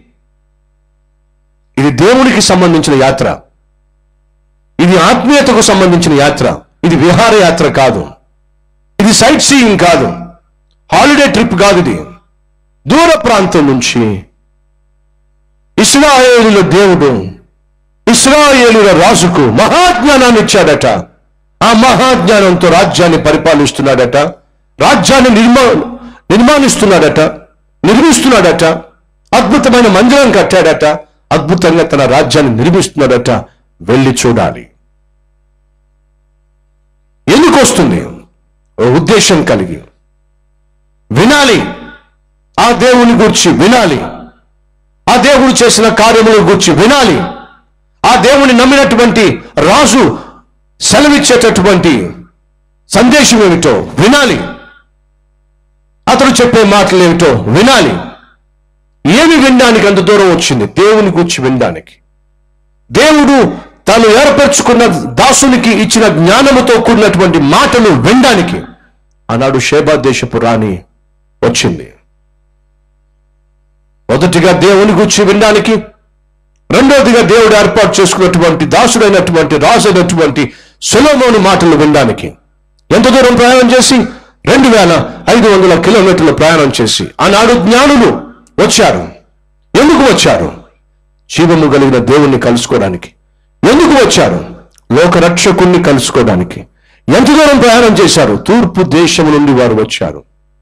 ఇది దేవునికి సంబంధించిన యాత్ర ఇది ఆత్మీయతకు సంబంధించిన యాత్ర ఇది విహారయాత్ర కాదు ఇది సైట్ సీయింగ్ కాదు హాలిడే ట్రిప్ కాదు ఇది దూర ప్రాంతం నుంచి ఇస్రాయేలుల దేవుడు ఇస్రాయేలుల రాజుకు మహాజ్ఞానాన్ని ఇచ్చాడట ఆ మహాజ్ఞానంతో రాజ్యాన్ని పరిపాలిస్తున్నాడట రాజ్యాన్ని నిర్మా నిర్మాణిస్తున్నాడట నిర్మిస్తున్నాడట అద్భుతమైన మందిరం కట్టాడట అద్భుతంగా తన రాజ్యాన్ని నిర్మిస్తున్నాడట వెళ్ళి చూడాలి ఎందుకు వస్తుంది ఓ ఉద్దేశం కలిగి వినాలి ఆ దేవుని గురించి వినాలి ఆ దేవుడు చేసిన కార్యముల గురించి వినాలి ఆ దేవుని నమ్మినటువంటి రాజు సెలవిచ్చేటటువంటి సందేశం ఏమిటో వినాలి అతడు చెప్పే మాటలు ఏమిటో వినాలి ఏమి వినడానికి అంత దూరం వచ్చింది దేవుని గురించి వినడానికి దేవుడు తాను ఏర్పరచుకున్న దాసునికి ఇచ్చిన జ్ఞానముతో కూడినటువంటి మాటలు వినడానికి ఆనాడు షేబా దేశపు రాణి వచ్చింది మొదటిగా దేవుని గురించి వినడానికి రెండవదిగా దేవుడు ఏర్పాటు చేసుకున్నటువంటి దాసుడైనటువంటి రాజు అయినటువంటి సులోమోను మాటలు వినడానికి ఎంత దూరం ప్రయాణం చేసి రెండు వేల ఐదు వందల కిలోమీటర్ల ప్రయాణం చేసి ఆనాడు జ్ఞానులు వచ్చారు ఎందుకు వచ్చారు జీవము కలిగిన దేవుణ్ణి కలుసుకోవడానికి ఎందుకు వచ్చారు లోకరక్షకుణ్ణి కలుసుకోవడానికి ఎంత దూరం ప్రయాణం చేశారు తూర్పు దేశం నుండి వారు వచ్చారు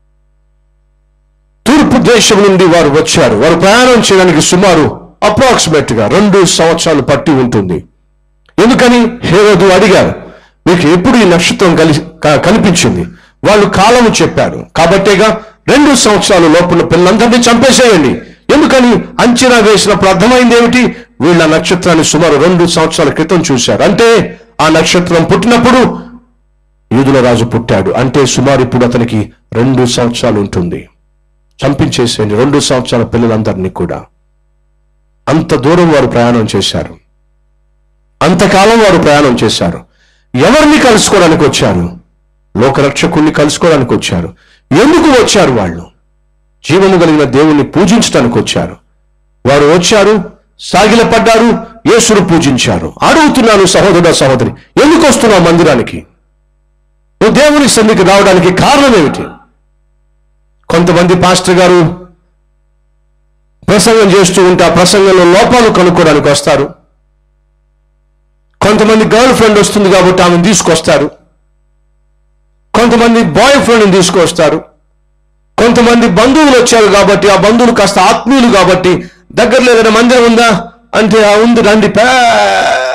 తూర్పు దేశం నుండి వారు వచ్చారు వారు ప్రయాణం చేయడానికి సుమారు అప్రాక్సిమేట్ గా రెండు సంవత్సరాలు పట్టి ఉంటుంది ఎందుకని హేరోదు అడిగారు మీకు ఎప్పుడు ఈ నక్షత్రం కలిసి క- కనిపించింది వాళ్ళు కాలము చెప్పారు కాబట్టేగా రెండు సంవత్సరాల లోపల పిల్లలందరినీ చంపేసేయండి ఎందుకని అంచనా వేసినప్పుడు అర్థమైంది ఏమిటి వీళ్ళ నక్షత్రాన్ని సుమారు రెండు సంవత్సరాల క్రితం చూశారు అంటే ఆ నక్షత్రం పుట్టినప్పుడు యూదుల రాజు పుట్టాడు అంటే సుమారు ఇప్పుడు అతనికి రెండు సంవత్సరాలు ఉంటుంది చంపించేసేయండి రెండు సంవత్సరాల పిల్లలందరినీ కూడా అంత దూరం వారు ప్రయాణం చేశారు అంతకాలం వారు ప్రయాణం చేశారు ఎవరిని కలుసుకోవడానికి వచ్చారు లోకరక్షకుణ్ణి కలుసుకోవడానికి వచ్చారు ఎందుకు వచ్చారు వాళ్ళు జీవము కలిగిన దేవుణ్ణి పూజించడానికి వచ్చారు వారు వచ్చారు సాగిలపడ్డారు యేసును పూజించారు అడుగుతున్నాను సహోదరుడ సహోదరి ఎందుకు వస్తున్నావు మందిరానికి నువ్వు దేవుని సన్నిధికి రావడానికి కారణం ఏమిటి కొంతమంది పాస్టర్ గారు ప్రసంగం చేస్తూ ఉంటే ఆ ప్రసంగంలో లోపాలు కనుక్కోవడానికి వస్తారు కొంతమంది గర్ల్ ఫ్రెండ్ వస్తుంది కాబట్టి ఆమెను తీసుకొస్తారు కొంతమంది బాయ్ ఫ్రెండ్ని తీసుకొస్తారు కొంతమంది బంధువులు వచ్చారు కాబట్టి ఆ బంధువులు కాస్త ఆత్మీయులు కాబట్టి దగ్గరలో ఏదైనా మందిరం ఉందా అంటే "ఆ, ఉంది రండి పే-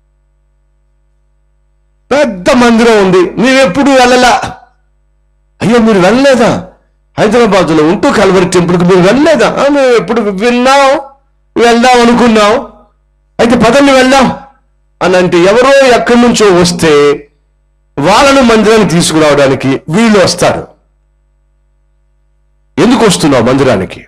పెద్ద మందిరం ఉంది మేము ఎప్పుడు వెళ్ళలా అయ్యో మీరు వెళ్ళలేదా హైదరాబాద్లో ఉంటూ కల్వరి టెంపుల్కి మీరు వెళ్ళలేదా "ఆ, మేము ఎప్పుడు విన్నాం వెళ్దాం అనుకున్నాం అయితే పదండి వెళ్దాం అని అంటే ఎవరో ఎక్కడి నుంచో వస్తే వాళ్ళను మందిరానికి తీసుకురావడానికి వీళ్ళు వస్తారు ఎందుకు వస్తున్నావు మందిరానికి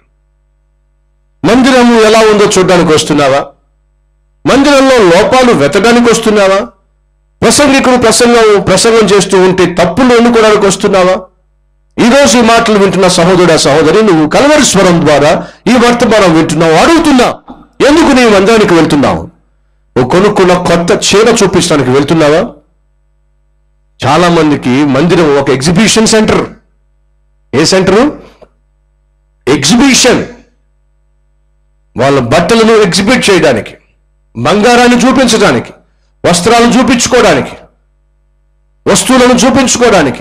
మందిరము ఎలా ఉందో చూడడానికి వస్తున్నావా మందిరంలో లోపాలు వెతడానికి వస్తున్నావా ప్రసంగికుడు ప్రసంగం ప్రసంగం చేస్తూ ఉంటే తప్పులు ఎన్నుకోవడానికి వస్తున్నావా ఈ రోజు ఈ మాటలు వింటున్న సహోదరుడు సహోదరి నువ్వు కలవరి స్వరం ద్వారా ఈ వర్తమానం వింటున్నావు అడుగుతున్నా ఎందుకు నీ మందిరానికి వెళ్తున్నావు నువ్వు కొనుక్కున్న కొత్త చీర చూపించడానికి వెళ్తున్నావా చాలా మందికి మందిరం ఒక ఎగ్జిబిషన్ సెంటర్ ఏ సెంటరు ఎగ్జిబిషన్ వాళ్ళ బట్టలను ఎగ్జిబిట్ చేయడానికి బంగారాన్ని చూపించడానికి వస్త్రాలను చూపించుకోవడానికి వస్తువులను చూపించుకోవడానికి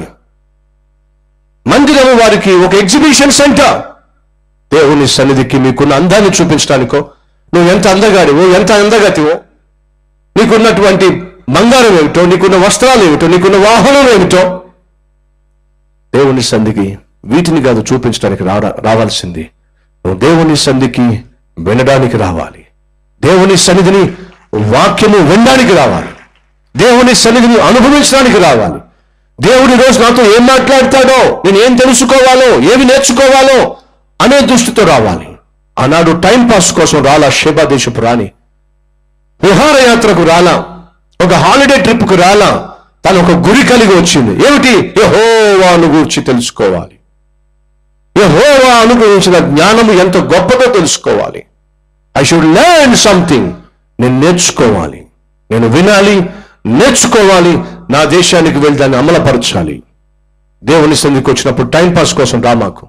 మందిరం వారికి ఒక ఎగ్జిబిషన్ సెంటర్ దేవుని సన్నిధికి మీకున్న అందాన్ని చూపించడానికో నువ్వు ఎంత అందగాడివో ఎంత అందగతివో నీకున్నటువంటి బంగారం ఏమిటో నీకున్న వస్త్రాలు ఏమిటో నీకున్న వాహనం ఏమిటో దేవుని సంధికి వీటిని కాదు చూపించడానికి రా రావాల్సింది నువ్వు దేవుని సంధికి వినడానికి రావాలి దేవుని సన్నిధిని వాక్యము వినడానికి రావాలి దేవుని సన్నిధిని అనుభవించడానికి రావాలి దేవుడి రోజు నాతో ఏం మాట్లాడతాడో నేను ఏం తెలుసుకోవాలో ఏమి నేర్చుకోవాలో అనే దృష్టితో రావాలి ఆనాడు టైం పాస్ కోసం రాలా షేబా దేశపు రాని విహారయాత్రకు రాలా ఒక హాలిడే ట్రిప్కు రాలా తను ఒక గురి కలిగి వచ్చింది ఏమిటి యహోవాను గురించి తెలుసుకోవాలి యహోవా అనుగ్రహించిన జ్ఞానము ఎంత గొప్పదో తెలుసుకోవాలి ఐ షుడ్ లెర్న్ సంథింగ్ నేను నేర్చుకోవాలి నేను వినాలి నేర్చుకోవాలి నా దేశానికి వెళ్ళి దాన్ని అమలపరచాలి దేవుని సంధికి వచ్చినప్పుడు టైం పాస్ కోసం రా మాకు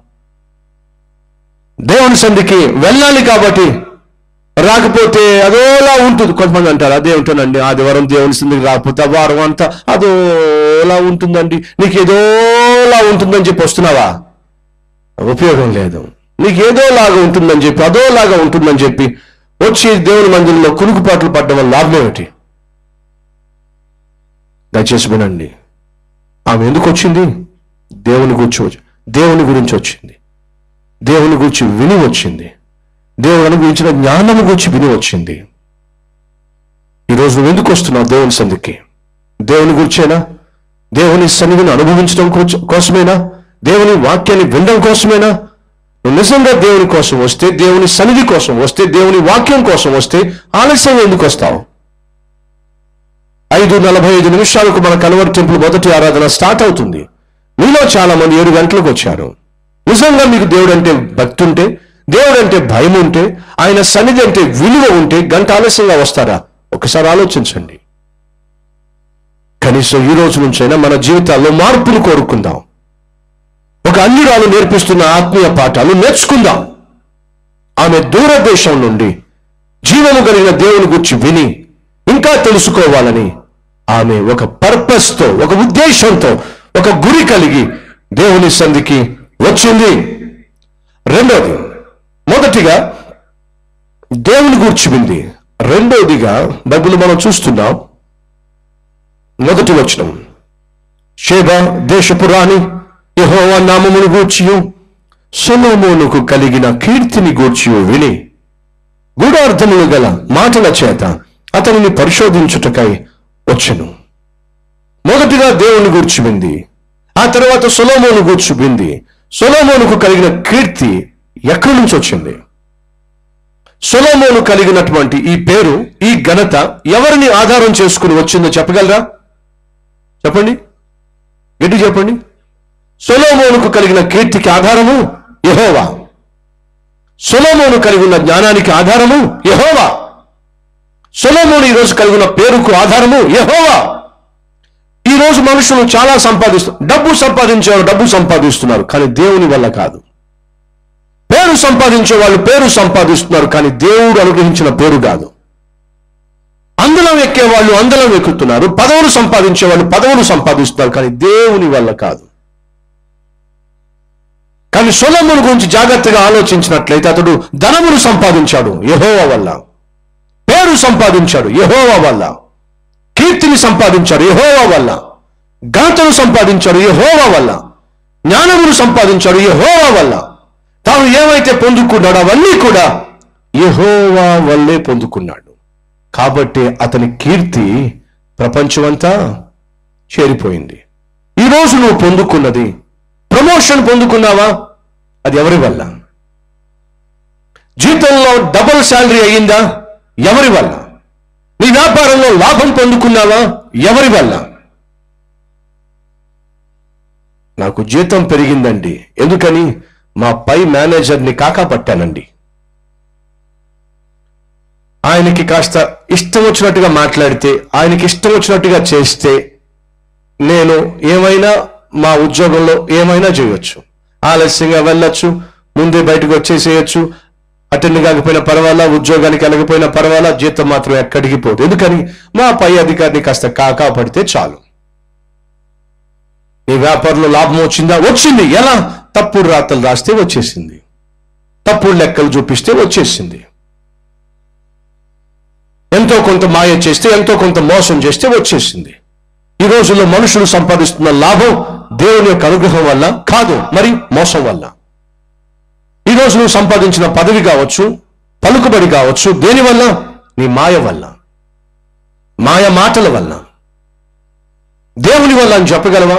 దేవుని సంధికి వెళ్ళాలి కాబట్టి రాకపోతే అదోలా ఉంటుంది కొంతమంది అంటారు అదే ఉంటుందండి ఆదివారం దేవుని సంధికి రాకపోతే ఆ వారం అంతా అదోలా ఉంటుందండి నీకు ఏదోలా ఉంటుందని చెప్పి వస్తున్నావా ఉపయోగం లేదు నీకు ఏదోలాగా ఉంటుందని చెప్పి అదోలాగా ఉంటుందని చెప్పి వచ్చి దేవుని మందిరంలో కునుకుపాట్లు పడ్డం వల్ల లాభం ఏమిటి దయచేసి వినండి ఆమె ఎందుకు వచ్చింది దేవుని గురించి వచ్చి దేవుని గురించి వచ్చింది దేవుని గురించి విని వచ్చింది దేవుని అనుగ్రహించిన జ్ఞానము గురించి విని వచ్చింది ఈరోజు నువ్వు ఎందుకు వస్తున్నావు దేవుని సంధికి దేవుని గురించేనా దేవుని సన్నిధిని అనుభవించడం కోచ- కోసమేనా దేవుని వాక్యాన్ని వినడం కోసమేనా నువ్వు నిజంగా దేవుని కోసం వస్తే దేవుని సన్నిధి కోసం వస్తే దేవుని వాక్యం కోసం వస్తే ఆలస్యం ఎందుకు వస్తావు ఐదు నలభై ఐదు నిమిషాలకు మన కన్వర్ టెంపుల్ మొదటి ఆరాధన స్టార్ట్ అవుతుంది మీలో చాలా మంది ఏడు గంటలకు వచ్చారు నిజంగా మీకు దేవుడు అంటే భక్తి ఉంటే దేవుడు అంటే భయం ఉంటే ఆయన సన్నిధి అంటే విలువ ఉంటే గంట ఆలస్యంగా వస్తారా ఒకసారి ఆలోచించండి కనీసం ఈ రోజు నుంచైనా మన జీవితాల్లో మార్పులు కోరుకుందాం ఒక అన్యురాలు నేర్పిస్తున్న ఆత్మీయ పాఠాలు నేర్చుకుందాం ఆమె దూరదేశం నుండి జీవము కలిగిన దేవుని గురించి విని ఇంకా తెలుసుకోవాలని ఆమె ఒక పర్పస్తో ఒక ఉద్దేశంతో ఒక గురి కలిగి దేవుని సంధికి వచ్చింది రెండోది మొదటిగా దేవుని గురించి వింది రెండోదిగా బైబిల్ మనం చూస్తున్నాం మొదటి వచనం షేబ దేశపు రాణి యెహోవా నామమును గూర్చియు సొలొమోనుకు కలిగిన కీర్తిని గూర్చియు విని గూఢార్థములు గల మాటల చేత అతనిని పరిశోధించుటకై వచ్చెను మొదటిగా దేవుని గూర్చి వింది ఆ తర్వాత సొలోమోను గూర్చి వింది సొలోమోనుకు కలిగిన కీర్తి ఎక్కడి నుంచి వచ్చింది సొలోమోను కలిగినటువంటి ఈ పేరు ఈ ఘనత ఎవరిని ఆధారం చేసుకుని వచ్చిందో చెప్పగలరా చెప్పండి గట్టి చెప్పండి సొలోమోనుకు కలిగిన కీర్తికి ఆధారము యహోవా సొలోమోను కలిగి ఉన్న జ్ఞానానికి ఆధారము యహోవా సొలోమోను ఈరోజు కలిగి ఉన్న పేరుకు ఆధారము యహోవా ఈ రోజు మనుషులు చాలా సంపాదిస్తున్నారు డబ్బు సంపాదించేవారు డబ్బు సంపాదిస్తున్నారు కానీ దేవుని వల్ల కాదు పేరు సంపాదించే వాళ్ళు పేరు సంపాదిస్తున్నారు కానీ దేవుడు అనుగ్రహించిన పేరు కాదు అందలం ఎక్కేవాళ్ళు అందలం ఎక్కుతున్నారు పదవులు సంపాదించే వాళ్ళు పదవులు సంపాదిస్తున్నారు కానీ దేవుని వల్ల కాదు కానీ సొలమును గురించి జాగ్రత్తగా ఆలోచించినట్లయితే అతడు ధనమును సంపాదించాడు యహోవా వల్ల పేరు సంపాదించాడు యహోవా వల్ల కీర్తిని సంపాదించాడు యహోవా వల్ల ఘనతను సంపాదించాడు యహోవా వల్ల జ్ఞానమును సంపాదించాడు యహోవా వల్ల తాను ఏమైతే పొందుకున్నాడో అవన్నీ కూడా యహోవా వల్లే పొందుకున్నాడు కాబట్టి అతని కీర్తి ప్రపంచమంతా చేరిపోయింది ఈరోజు నువ్వు పొందుకున్నది ప్రమోషన్ పొందుకున్నావా అది ఎవరి వల్ల జీతంలో డబుల్ శాలరీ అయ్యిందా ఎవరి వల్ల నీ వ్యాపారంలో లాభం పొందుకున్నావా ఎవరి వల్ల నాకు జీతం పెరిగిందండి ఎందుకని మా పై మేనేజర్ని కాకా పట్టానండి ఆయనకి కాస్త ఇష్టం వచ్చినట్టుగా మాట్లాడితే ఆయనకి ఇష్టం వచ్చినట్టుగా చేస్తే నేను ఏమైనా మా ఉద్యోగంలో ఏమైనా చేయొచ్చు ఆలస్యంగా వెళ్ళొచ్చు ముందే బయటకు వచ్చేసేయచ్చు అటెండ్ కాకపోయినా పర్వాలా ఉద్యోగానికి వెళ్ళకపోయినా పర్వాలా జీతం మాత్రం ఎక్కడికి పోదు ఎందుకని మా పై అధికారిని కాస్త కాకా పడితే చాలు నీ వ్యాపారంలో లాభం వచ్చిందా వచ్చింది ఎలా తప్పుడు రాతలు రాస్తే వచ్చేసింది తప్పుడు లెక్కలు చూపిస్తే వచ్చేసింది ఎంతో కొంత మాయ చేస్తే ఎంతో కొంత మోసం చేస్తే వచ్చేసింది ఈ రోజుల్లో మనుషులు సంపాదిస్తున్న లాభం దేవుని యొక్క అనుగ్రహం వల్ల కాదు మరి మోసం వల్ల ఈ రోజు నువ్వు సంపాదించిన పదవి కావచ్చు పలుకుబడి కావచ్చు దేని వల్ల నీ మాయ వల్ల మాయ మాటల వల్ల దేవుని వల్ల అని చెప్పగలవా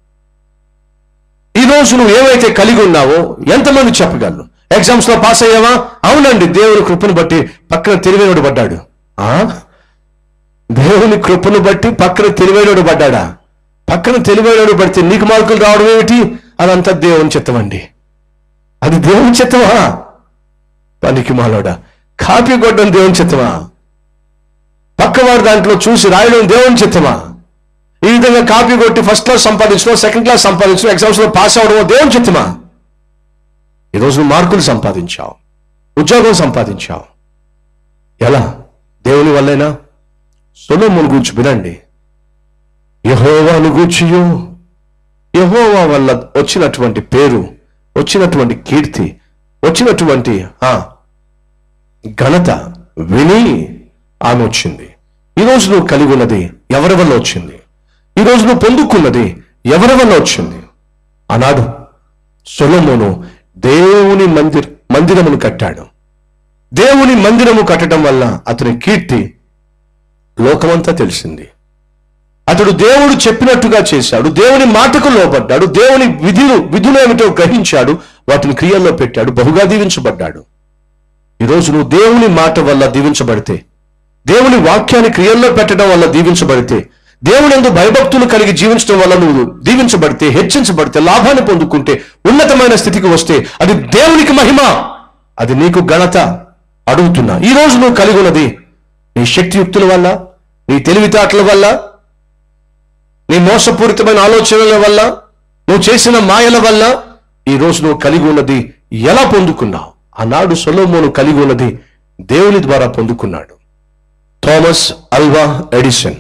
ఈ రోజు నువ్వు ఏవైతే కలిగి ఉన్నావో ఎంతమంది చెప్పగలరు ఎగ్జామ్స్ లో పాస్ అయ్యావా అవునండి దేవుని కృపను బట్టి పక్కన తెలివైనడు పడ్డాడు ఆ దేవుని కృపను బట్టి పక్కన తెలివైనడు పడ్డాడా పక్కన తెలివైనడు పడితే నీకు మార్కులు రావడం ఏమిటి అదంతా దేవుని చిత్తమండి అది దేవుని చిత్తమా పనికి మాలోడా కాపీ కొట్టడం దేవుని చిత్తమా పక్కవాడు దాంట్లో చూసి రాయడం దేవుని చిత్తమా ఈ విధంగా కాపీ కొట్టి ఫస్ట్ క్లాస్ సంపాదించడం సెకండ్ క్లాస్ సంపాదించడం ఎగ్జామ్స్ లో పాస్ అవడం దేవుని చిత్తమా ఈరోజు నువ్వు మార్కులు సంపాదించావు ఉద్యోగం సంపాదించావు ఎలా దేవుని వల్లేనా సొలొమోను గూర్చి వినండి యహోవాను గూర్చియు యహోవా వల్ల వచ్చినటువంటి పేరు వచ్చినటువంటి కీర్తి వచ్చినటువంటి ఆ ఘనత విని ఆమె వచ్చింది ఈరోజు నువ్వు కలిగి ఉన్నది ఎవరి వల్ల వచ్చింది ఈరోజు నువ్వు పొందుకున్నది ఎవరి వల్ల వచ్చింది ఆనాడు సొలొమోను దేవుని మందిర్ మందిరమును కట్టాడు దేవుని మందిరము కట్టడం వల్ల అతని కీర్తి లోకమంతా తెలిసింది అతడు దేవుడు చెప్పినట్టుగా చేశాడు దేవుని మాటకు లోబడ్డాడు దేవుని విధులు విధులు ఏమిటో గ్రహించాడు వాటిని క్రియల్లో పెట్టాడు బహుగా దీవించబడ్డాడు ఈరోజు నువ్వు దేవుని మాట వల్ల దీవించబడితే దేవుని వాక్యాన్ని క్రియల్లో పెట్టడం వల్ల దీవించబడితే దేవుని ఎందు భయభక్తులు కలిగి జీవించడం వల్ల నువ్వు దీవించబడితే హెచ్చించబడితే లాభాన్ని పొందుకుంటే ఉన్నతమైన స్థితికి వస్తే అది దేవునికి మహిమ అది నీకు ఘనత అడుగుతున్నా ఈ రోజు నువ్వు కలిగి ఉన్నది నీ శక్తియుక్తుల వల్ల నీ తెలివితేటల వల్ల నీ మోసపూరితమైన ఆలోచనల వల్ల నువ్వు చేసిన మాయల వల్ల ఈ రోజు నువ్వు కలిగి ఉన్నది ఎలా పొందుకున్నావు ఆనాడు సొలోమోను కలిగి ఉన్నది దేవుని ద్వారా పొందుకున్నాడు థామస్ అల్వా ఎడిసన్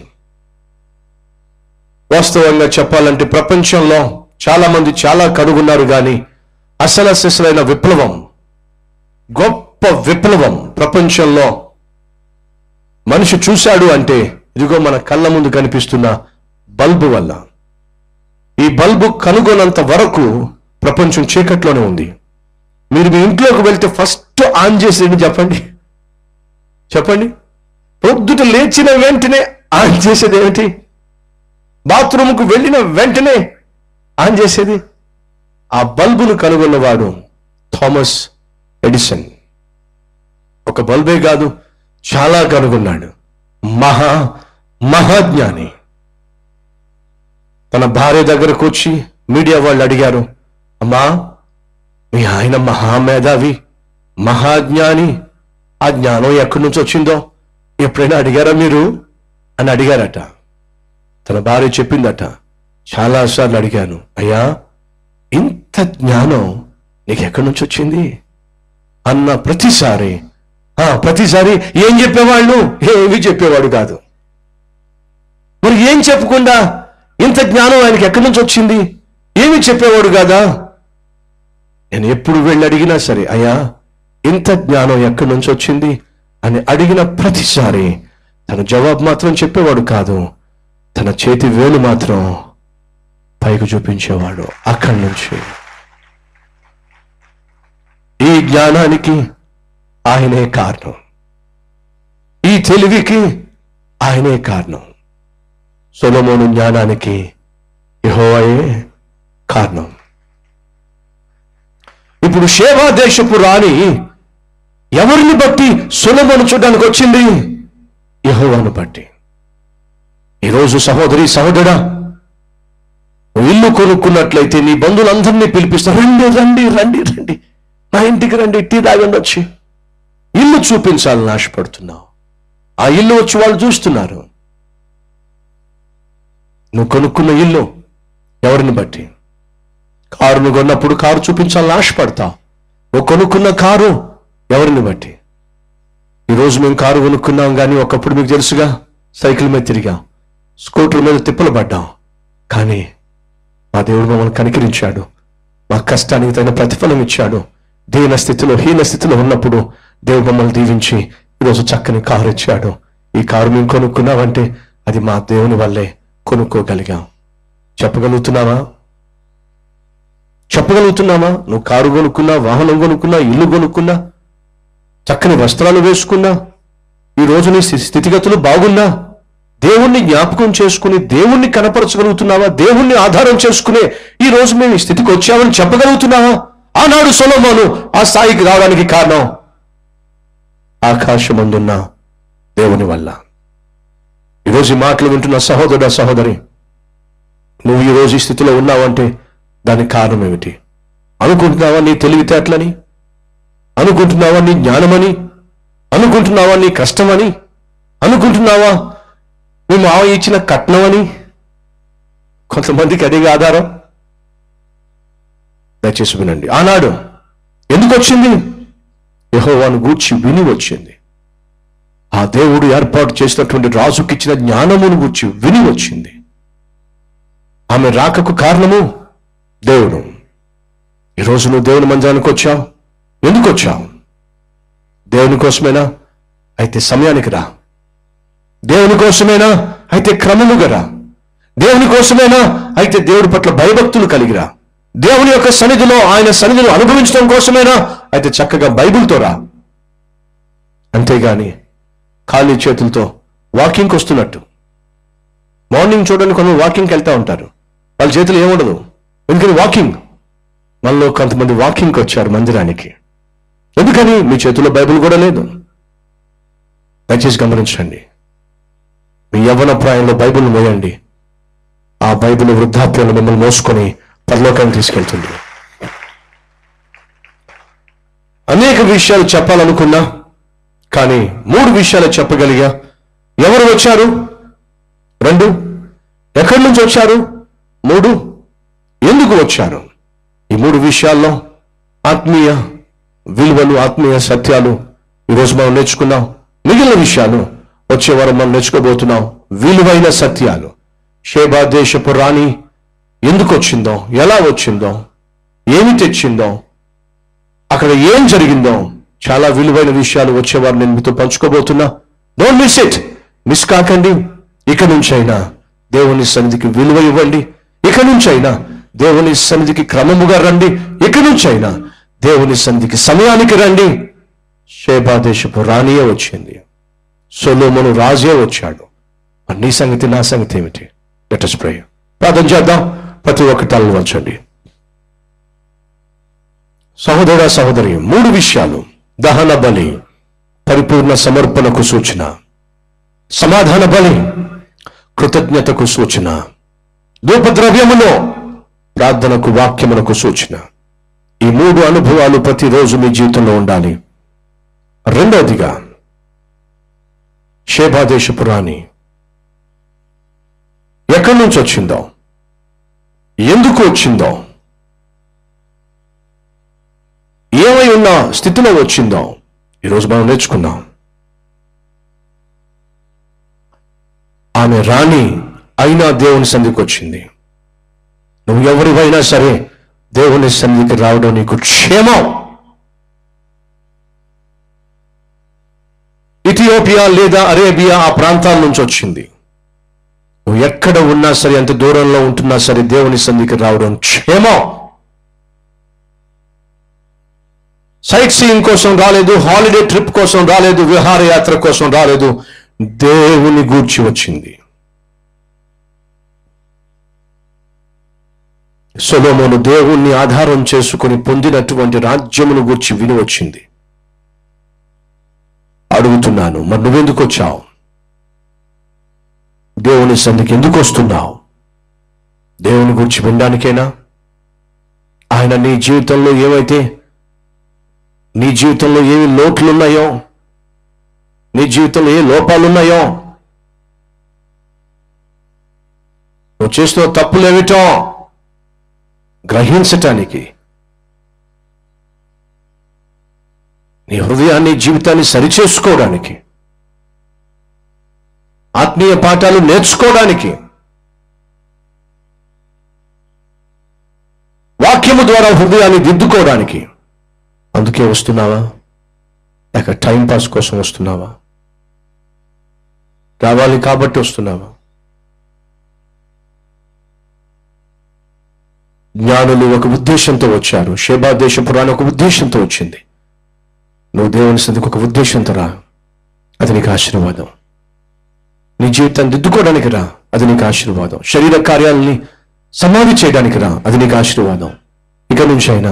వాస్తవంగా చెప్పాలంటే ప్రపంచంలో చాలా మంది చాలా కనుగొన్నారు కానీ అసలు అసలైన విప్లవం గొప్ప విప్లవం ప్రపంచంలో మనిషి చూశాడు అంటే ఇదిగో మన కళ్ళ ముందు కనిపిస్తున్న బల్బు వల్ల ఈ బల్బు కనుగొనంత వరకు ప్రపంచం చీకట్లోనే ఉంది మీరు మీ ఇంట్లోకి వెళ్తే ఫస్ట్ ఆన్ చేసేది చెప్పండి చెప్పండి పొద్దుట లేచిన వెంటనే ఆన్ చేసేది ఏమిటి బాత్రూమ్కు వెళ్ళిన వెంటనే ఆన్ చేసేది ఆ బల్బును కనుగొన్నవాడు థామస్ ఎడిసన్ ఒక బల్బే కాదు చాలా కనుగొన్నాడు మహా మహాజ్ఞాని తన భార్య దగ్గరకు వచ్చి మీడియా వాళ్ళు అడిగారు అమ్మా మీ ఆయన మహామేధావి మహాజ్ఞాని ఆ జ్ఞానం ఎక్కడి నుంచి వచ్చిందో ఎప్పుడైనా అడిగారా మీరు అని అడిగారట తన భార్య చెప్పిందట చాలాసార్లు అడిగాను అయ్యా ఇంత జ్ఞానం నీకు ఎక్కడి నుంచి వచ్చింది అన్న ప్రతిసారి ఆ, ప్రతిసారి ఏం చెప్పేవాళ్ళు ఏమీ చెప్పేవాడు కాదు మరి ఏం చెప్పకుండా ఇంత జ్ఞానం ఆయనకి ఎక్కడి నుంచి వచ్చింది ఏమి చెప్పేవాడు కాదా నేను ఎప్పుడు వెళ్ళి అడిగినా సరే అయ్యా ఇంత జ్ఞానం ఎక్కడి నుంచి వచ్చింది అని అడిగిన ప్రతిసారి తన జవాబు మాత్రం చెప్పేవాడు కాదు తన చేతి వేలు మాత్రం పైకి చూపించేవాడు అక్కడి నుంచి ఈ జ్ఞానానికి ఆయనే కారణం ఈ తెలివికి ఆయనే కారణం సొలమోను జ్ఞానానికి యెహోవాయే కారణం ఇప్పుడు షేవా దేశపు రాణి ఎవరిని బట్టి సొలమోను చూడడానికి వచ్చింది యెహోవాను బట్టి ఈరోజు సహోదరి సహోదరా నువ్వు ఇల్లు కొనుక్కున్నట్లయితే నీ బంధువులందరినీ పిలిపిస్తా రండి రండి రండి రండి నా ఇంటికి రండి టీ తాగండి వచ్చి ఇల్లు చూపించాలని ఆశపడుతున్నావు ఆ ఇల్లు వచ్చి వాళ్ళు చూస్తున్నారు నువ్వు కొనుక్కున్న ఇల్లు ఎవరిని బట్టి కారును కొన్నప్పుడు కారు చూపించాలని ఆశపడతావు నువ్వు కొనుక్కున్న కారు ఎవరిని బట్టి ఈరోజు మేము కారు కొనుక్కున్నాం కానీ ఒకప్పుడు మీకు తెలుసుగా సైకిల్ మీద తిరిగాం స్కూటర్ మీద తిప్పలు పడ్డాం కానీ మా దేవుడు మమ్మల్ని కనికరించాడు మా కష్టానికి తగిన ప్రతిఫలం ఇచ్చాడు దీన స్థితిలో హీన స్థితిలో ఉన్నప్పుడు దేవుడు మమ్మల్ని దీవించి ఈరోజు చక్కని కారు ఇచ్చాడు ఈ కారు మేము కొనుక్కున్నామంటే అది మా దేవుని వల్లే కొనుక్కోగలిగాం చెప్పగలుగుతున్నావా చెప్పగలుగుతున్నామా నువ్వు కారు కొనుక్కున్నా వాహనం కొనుక్కున్నా ఇల్లు కొనుక్కున్నా చక్కని వస్త్రాలు వేసుకున్నా ఈ రోజు నీ స్థి- స్థితిగతులు బాగున్నా దేవుణ్ణి జ్ఞాపకం చేసుకుని దేవుణ్ణి కనపరచగలుగుతున్నావా దేవుణ్ణి ఆధారం చేసుకునే ఈ రోజు మేము ఈ స్థితికి వచ్చామని చెప్పగలుగుతున్నావా ఆనాడు సొలొమోను ఆ స్థాయికి రావడానికి కారణం ఆకాశమందున్న దేవుని వల్ల ఈరోజు ఈ మాటలు వింటున్న సహోదరుడు సహోదరి నువ్వు ఈ రోజు ఈ స్థితిలో ఉన్నావంటే దానికి కారణం ఏమిటి అనుకుంటున్నావా నీ తెలివితేటలని అనుకుంటున్నావా నీ జ్ఞానమని అనుకుంటున్నావా నీ కష్టమని అనుకుంటున్నావా మీ మావయ్య ఇచ్చిన కట్నమని కొంతమందికి అదే ఆధారం దయచేసి వినండి ఆనాడు ఎందుకు వచ్చింది యెహోవాను గూర్చి విని వచ్చింది ఆ దేవుడు ఏర్పాటు చేసినటువంటి రాజుకి ఇచ్చిన జ్ఞానమును గూర్చి విని వచ్చింది ఆమె రాకకు కారణము దేవుడు ఈరోజు నువ్వు దేవుని మందిరానికి వచ్చావు ఎందుకు వచ్చావు దేవుని కోసమేనా అయితే సమయానికి రా దేవుని కోసమేనా అయితే క్రమముగా రా దేవుని కోసమేనా అయితే దేవుడి పట్ల భయభక్తులు కలిగిరా దేవుని యొక్క సన్నిధిలో ఆయన సన్నిధిలో అనుభవించడం కోసమేనా అయితే చక్కగా బైబిల్తో రా అంతేగాని ఖాళీ చేతులతో వాకింగ్కి వస్తున్నట్టు మార్నింగ్ చూడండి కొంతమంది వాకింగ్కి వెళ్తా ఉంటారు వాళ్ళ చేతులు ఏముండదు ఎందుకని వాకింగ్ మనలో కొంతమంది వాకింగ్కి వచ్చారు మందిరానికి ఎందుకని మీ చేతిలో బైబిల్ కూడా లేదు దయచేసి గమనించండి మీ యవ్వన ప్రాయంలో బైబిల్ మోయండి ఆ బైబిల్ వృద్ధాప్యంలో మిమ్మల్ని మోసుకొని పరలోకానికి తీసుకెళ్తుంది అనేక విషయాలు చెప్పాలనుకున్నా కానీ మూడు విషయాలు చెప్పగలిగా ఎవరు వచ్చారు రెండు ఎక్కడి నుంచి వచ్చారు మూడు ఎందుకు వచ్చారు ఈ మూడు విషయాల్లో ఆత్మీయ విలువలు ఆత్మీయ సత్యాలు ఈరోజు మనం నేర్చుకున్నాం మిగిలిన విషయాలు వచ్చే వారం మనం నేర్చుకోబోతున్నాం విలువైన సత్యాలు షేబా దేశపు రాణి ఎందుకు వచ్చిందో ఎలా వచ్చిందో ఏమి తెచ్చిందో అక్కడ ఏం జరిగిందో చాలా విలువైన విషయాలు వచ్చేవారు నేను మీతో పంచుకోబోతున్నా డోంట్ మిస్ ఇట్ మిస్ కాకండి ఇక నుంచైనా దేవుని సన్నిధికి విలువ ఇవ్వండి ఇక నుంచైనా దేవుని సన్నిధికి క్రమముగా రండి ఇక నుంచైనా దేవుని సన్నిధికి సమయానికి రండి షేబా దేశపు రాణియే వచ్చింది సొలోమోను రాజే వచ్చాడు మరి నీ సంగతి నా సంగతి ఏమిటి లెటస్ ప్రే ప్రార్థన చేద్దాం ప్రతి ఒక్క తలను వంచండి సహోదర సహోదరి మూడు విషయాలు దహన బలి పరిపూర్ణ సమర్పణకు సూచన సమాధాన బలి కృతజ్ఞతకు సూచన ధూపద్రవ్యములో ప్రార్థనకు వాక్యమునకు సూచన ఈ మూడు అనుభవాలు ప్రతిరోజు మీ జీవితంలో ఉండాలి రెండవదిగా షేబాదేశపు రాణి ఎక్కడి నుంచి వచ్చిందో ఎందుకు వచ్చిందో ఏమై ఉన్న స్థితిలో వచ్చిందో ఈరోజు మనం నేర్చుకున్నాం ఆమె రాణి అయినా దేవుని సంధికి వచ్చింది నువ్వు ఎవరివైనా సరే దేవుని సన్నిధికి రావడం నీకు క్షేమం ఇథియోపియా లేదా అరేబియా ఆ ప్రాంతాల నుంచి వచ్చింది నువ్వు ఎక్కడ ఉన్నా సరే ఎంత దూరంలో ఉంటున్నా సరే దేవుని సన్నిధికి రావడం క్షేమం సైట్ సీయింగ్ కోసం రాలేదు హాలిడే ట్రిప్ కోసం రాలేదు విహారయాత్ర కోసం రాలేదు దేవుని గూర్చి వచ్చింది సొలోమోను దేవుణ్ణి ఆధారం చేసుకుని పొందినటువంటి రాజ్యమును గూర్చి విని వచ్చింది అడుగుతున్నాను మరి నువ్వెందుకు వచ్చావు దేవుని సన్నిధికి ఎందుకు వస్తున్నావు దేవుని గురించి వినడానికేనా ఆయన నీ జీవితంలో ఏమైతే నీ జీవితంలో ఏమి లోట్లున్నాయో నీ జీవితంలో ఏ లోపాలున్నాయో నువ్వు చేస్తున్న తప్పులేమిటో గ్రహించటానికి నీ హృదయాన్ని జీవితాన్ని సరిచేసుకోవడానికి ఆత్మీయ పాఠాలు నేర్చుకోవడానికి వాక్యము ద్వారా హృదయాన్ని దిద్దుకోవడానికి అందుకే వస్తున్నావా లేక టైం పాస్ కోసం వస్తున్నావా రావాలి కాబట్టి వస్తున్నావా జ్ఞానులు ఒక ఉద్దేశంతో వచ్చారు షేబా దేశ పురాణం ఒక ఉద్దేశంతో వచ్చింది నువ్వు దేవుని సన్నిధికి ఒక ఉద్దేశంతో రా అది నీకు ఆశీర్వాదం నీ జీవితాన్ని దిద్దుకోవడానికి రా అది నీకు ఆశీర్వాదం శరీర కార్యాలని సమాధి చేయడానికి రా అది నీకు ఆశీర్వాదం ఇక నుంచి అయినా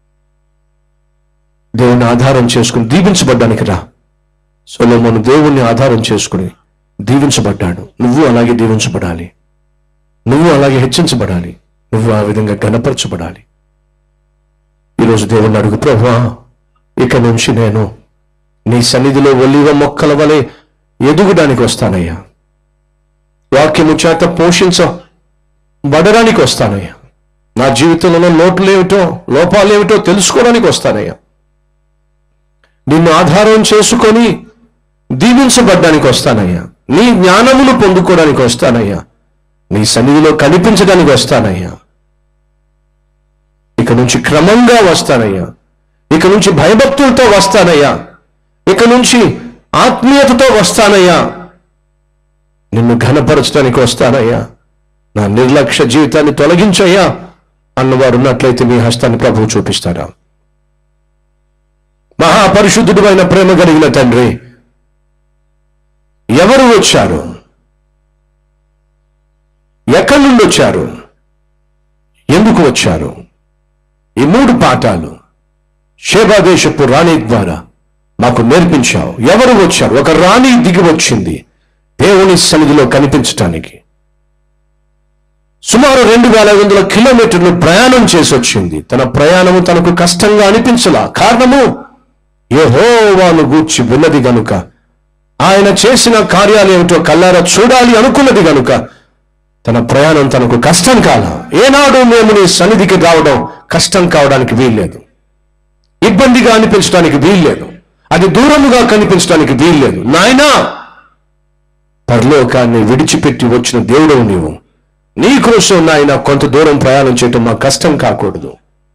దేవుని ఆధారం చేసుకుని దీవించబడ్డానికి రా సొలోమోను దేవుణ్ణి ఆధారం చేసుకుని దీవించబడ్డాడు నువ్వు అలాగే దీవించబడాలి నువ్వు అలాగే హెచ్చించబడాలి నువ్వు ఆ విధంగా గణపరచబడాలి ఈరోజు దేవుణ్ణి అడుగు ప్రభా ఇక నుంచి నేను నీ సన్నిధిలో ఒలివ మొక్కల వలె ఎదుగడానికి వస్తానయ్యా వాక్యము చేత పోషించబడడానికి వస్తానయ్యా నా జీవితంలో లోటులేమిటో లోపాలేమిటో తెలుసుకోవడానికి వస్తానయ్యా నిన్ను ఆధారం చేసుకొని దీవించబడ్డానికి వస్తానయ్యా నీ జ్ఞానములు పొందుకోవడానికి వస్తానయ్యా నీ సన్నిధిలో కనిపించడానికి వస్తానయ్యా ఇక నుంచి క్రమంగా వస్తానయ్యా ఇక నుంచి భయభక్తులతో వస్తానయ్యా ఇక నుంచి ఆత్మీయతతో వస్తానయ్యా నిన్ను ఘనపరచడానికి వస్తానయ్యా నా నిర్లక్ష్య జీవితాన్ని తొలగించయ్యా అన్నవారు ఉన్నట్లయితే మీ హస్తాన్ని ప్రభువు చూపిస్తారా మహాపరిశుద్ధుడు అయిన ప్రేమ కలిగిన తండ్రి ఎవరు వచ్చారు ఎక్కడి నుండి వచ్చారు ఎందుకు వచ్చారు ఈ మూడు పాఠాలు శేబాదేశపు రాణి ద్వారా మాకు నేర్పించావు ఎవరు వచ్చారు ఒక రాణి దిగి వచ్చింది దేవుని సన్నిధిలో కనిపించటానికి సుమారు రెండు వేల ఐదు వందల కిలోమీటర్లు ప్రయాణం చేసి వచ్చింది తన ప్రయాణము తనకు కష్టంగా అనిపించలా కారణము యెహోవాను గూర్చి విన్నది గనుక ఆయన చేసిన కార్యాలు ఏమిటో కల్లారా చూడాలి అనుకున్నది గనుక తన ప్రయాణం తనకు కష్టం కాల ఏనాడు మేము నీ సన్నిధికి రావడం కష్టం కావడానికి వీల్లేదు ఇబ్బందిగా అనిపించడానికి వీల్లేదు అది దూరముగా కనిపించడానికి వీల్లేదు నాయనా పరలోకాన్ని విడిచిపెట్టి వచ్చిన దేవుడవు నీవు నీ కోసం నాయన కొంత దూరం ప్రయాణం చేయటం మాకు కష్టం కాకూడదు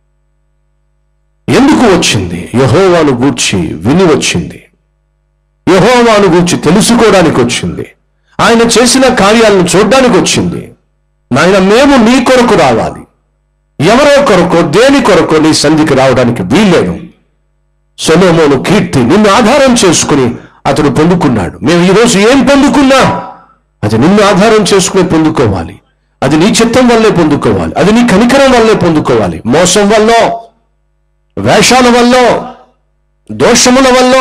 ఎందుకు వచ్చింది యహోవాను గూర్చి విని వచ్చింది యహోవాను గూర్చి తెలుసుకోవడానికి వచ్చింది ఆయన చేసిన కార్యాలను చూడడానికి వచ్చింది నాయన మేము నీ కొరకు రావాలి ఎవరో కొరకో దేని కొరకో నీ సంధికి రావడానికి వీల్లేదు సొలోమోను కీర్తి నిన్ను ఆధారం చేసుకుని అతడు పొందుకున్నాడు మేము ఈరోజు ఏం పొందుకున్నా అది నిన్ను ఆధారం చేసుకుని పొందుకోవాలి అది నీ చిత్తం వల్లే పొందుకోవాలి అది నీ కనికరం వల్లే పొందుకోవాలి మోసం వల్ల వేషాల వల్ల దోషముల వల్ల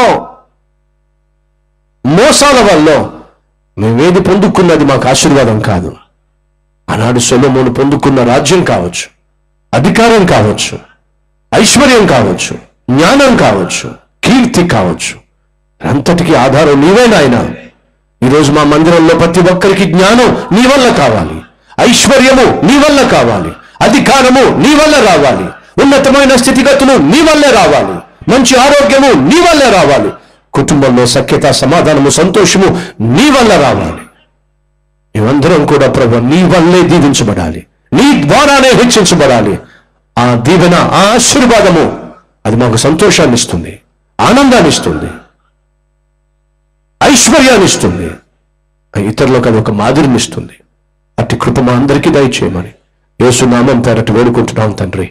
మోసాల వల్ల మేమేది పొందుకున్నది మాకు ఆశీర్వాదం కాదు ఆనాడు సొలమోను పొందుకున్న రాజ్యం కావచ్చు అధికారం కావచ్చు ఐశ్వర్యం కావచ్చు జ్ఞానం కావచ్చు కీర్తి కావచ్చు అంతటికి ఆధారం నీవే నాయన ఈరోజు మా మందిరంలో ప్రతి ఒక్కరికి జ్ఞానం నీ వల్ల కావాలి ఐశ్వర్యము నీ వల్ల కావాలి అధికారము నీ వల్ల రావాలి ఉన్నతమైన స్థితిగతులు నీ వల్లే రావాలి మంచి ఆరోగ్యము నీ వల్లే రావాలి కుటుంబంలో సఖ్యత సమాధానము సంతోషము నీ వల్ల రావాలి మేమందరం కూడా ప్రభు నీ వల్లే దీవించబడాలి నీ ద్వారానే హెచ్చించబడాలి ఆ దీవెన ఆ ఆశీర్వాదము అది మాకు సంతోషాన్ని ఇస్తుంది ఆనందాన్ని ఇస్తుంది ఐశ్వర్యాన్ని ఇస్తుంది ఇతరులకు అది ఒక మాదిరిని ఇస్తుంది అట్టి కృప మా అందరికీ దయచేయమని యేసునామం పేరటి వేడుకుంటున్నాం తండ్రి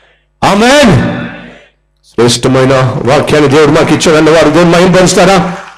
ఆమెన్ శ్రేష్టమైన వాక్యాన్ని దేవుడు మాకు ఇచ్చాడన్న వారు దేవుడు మహింపరుస్తారా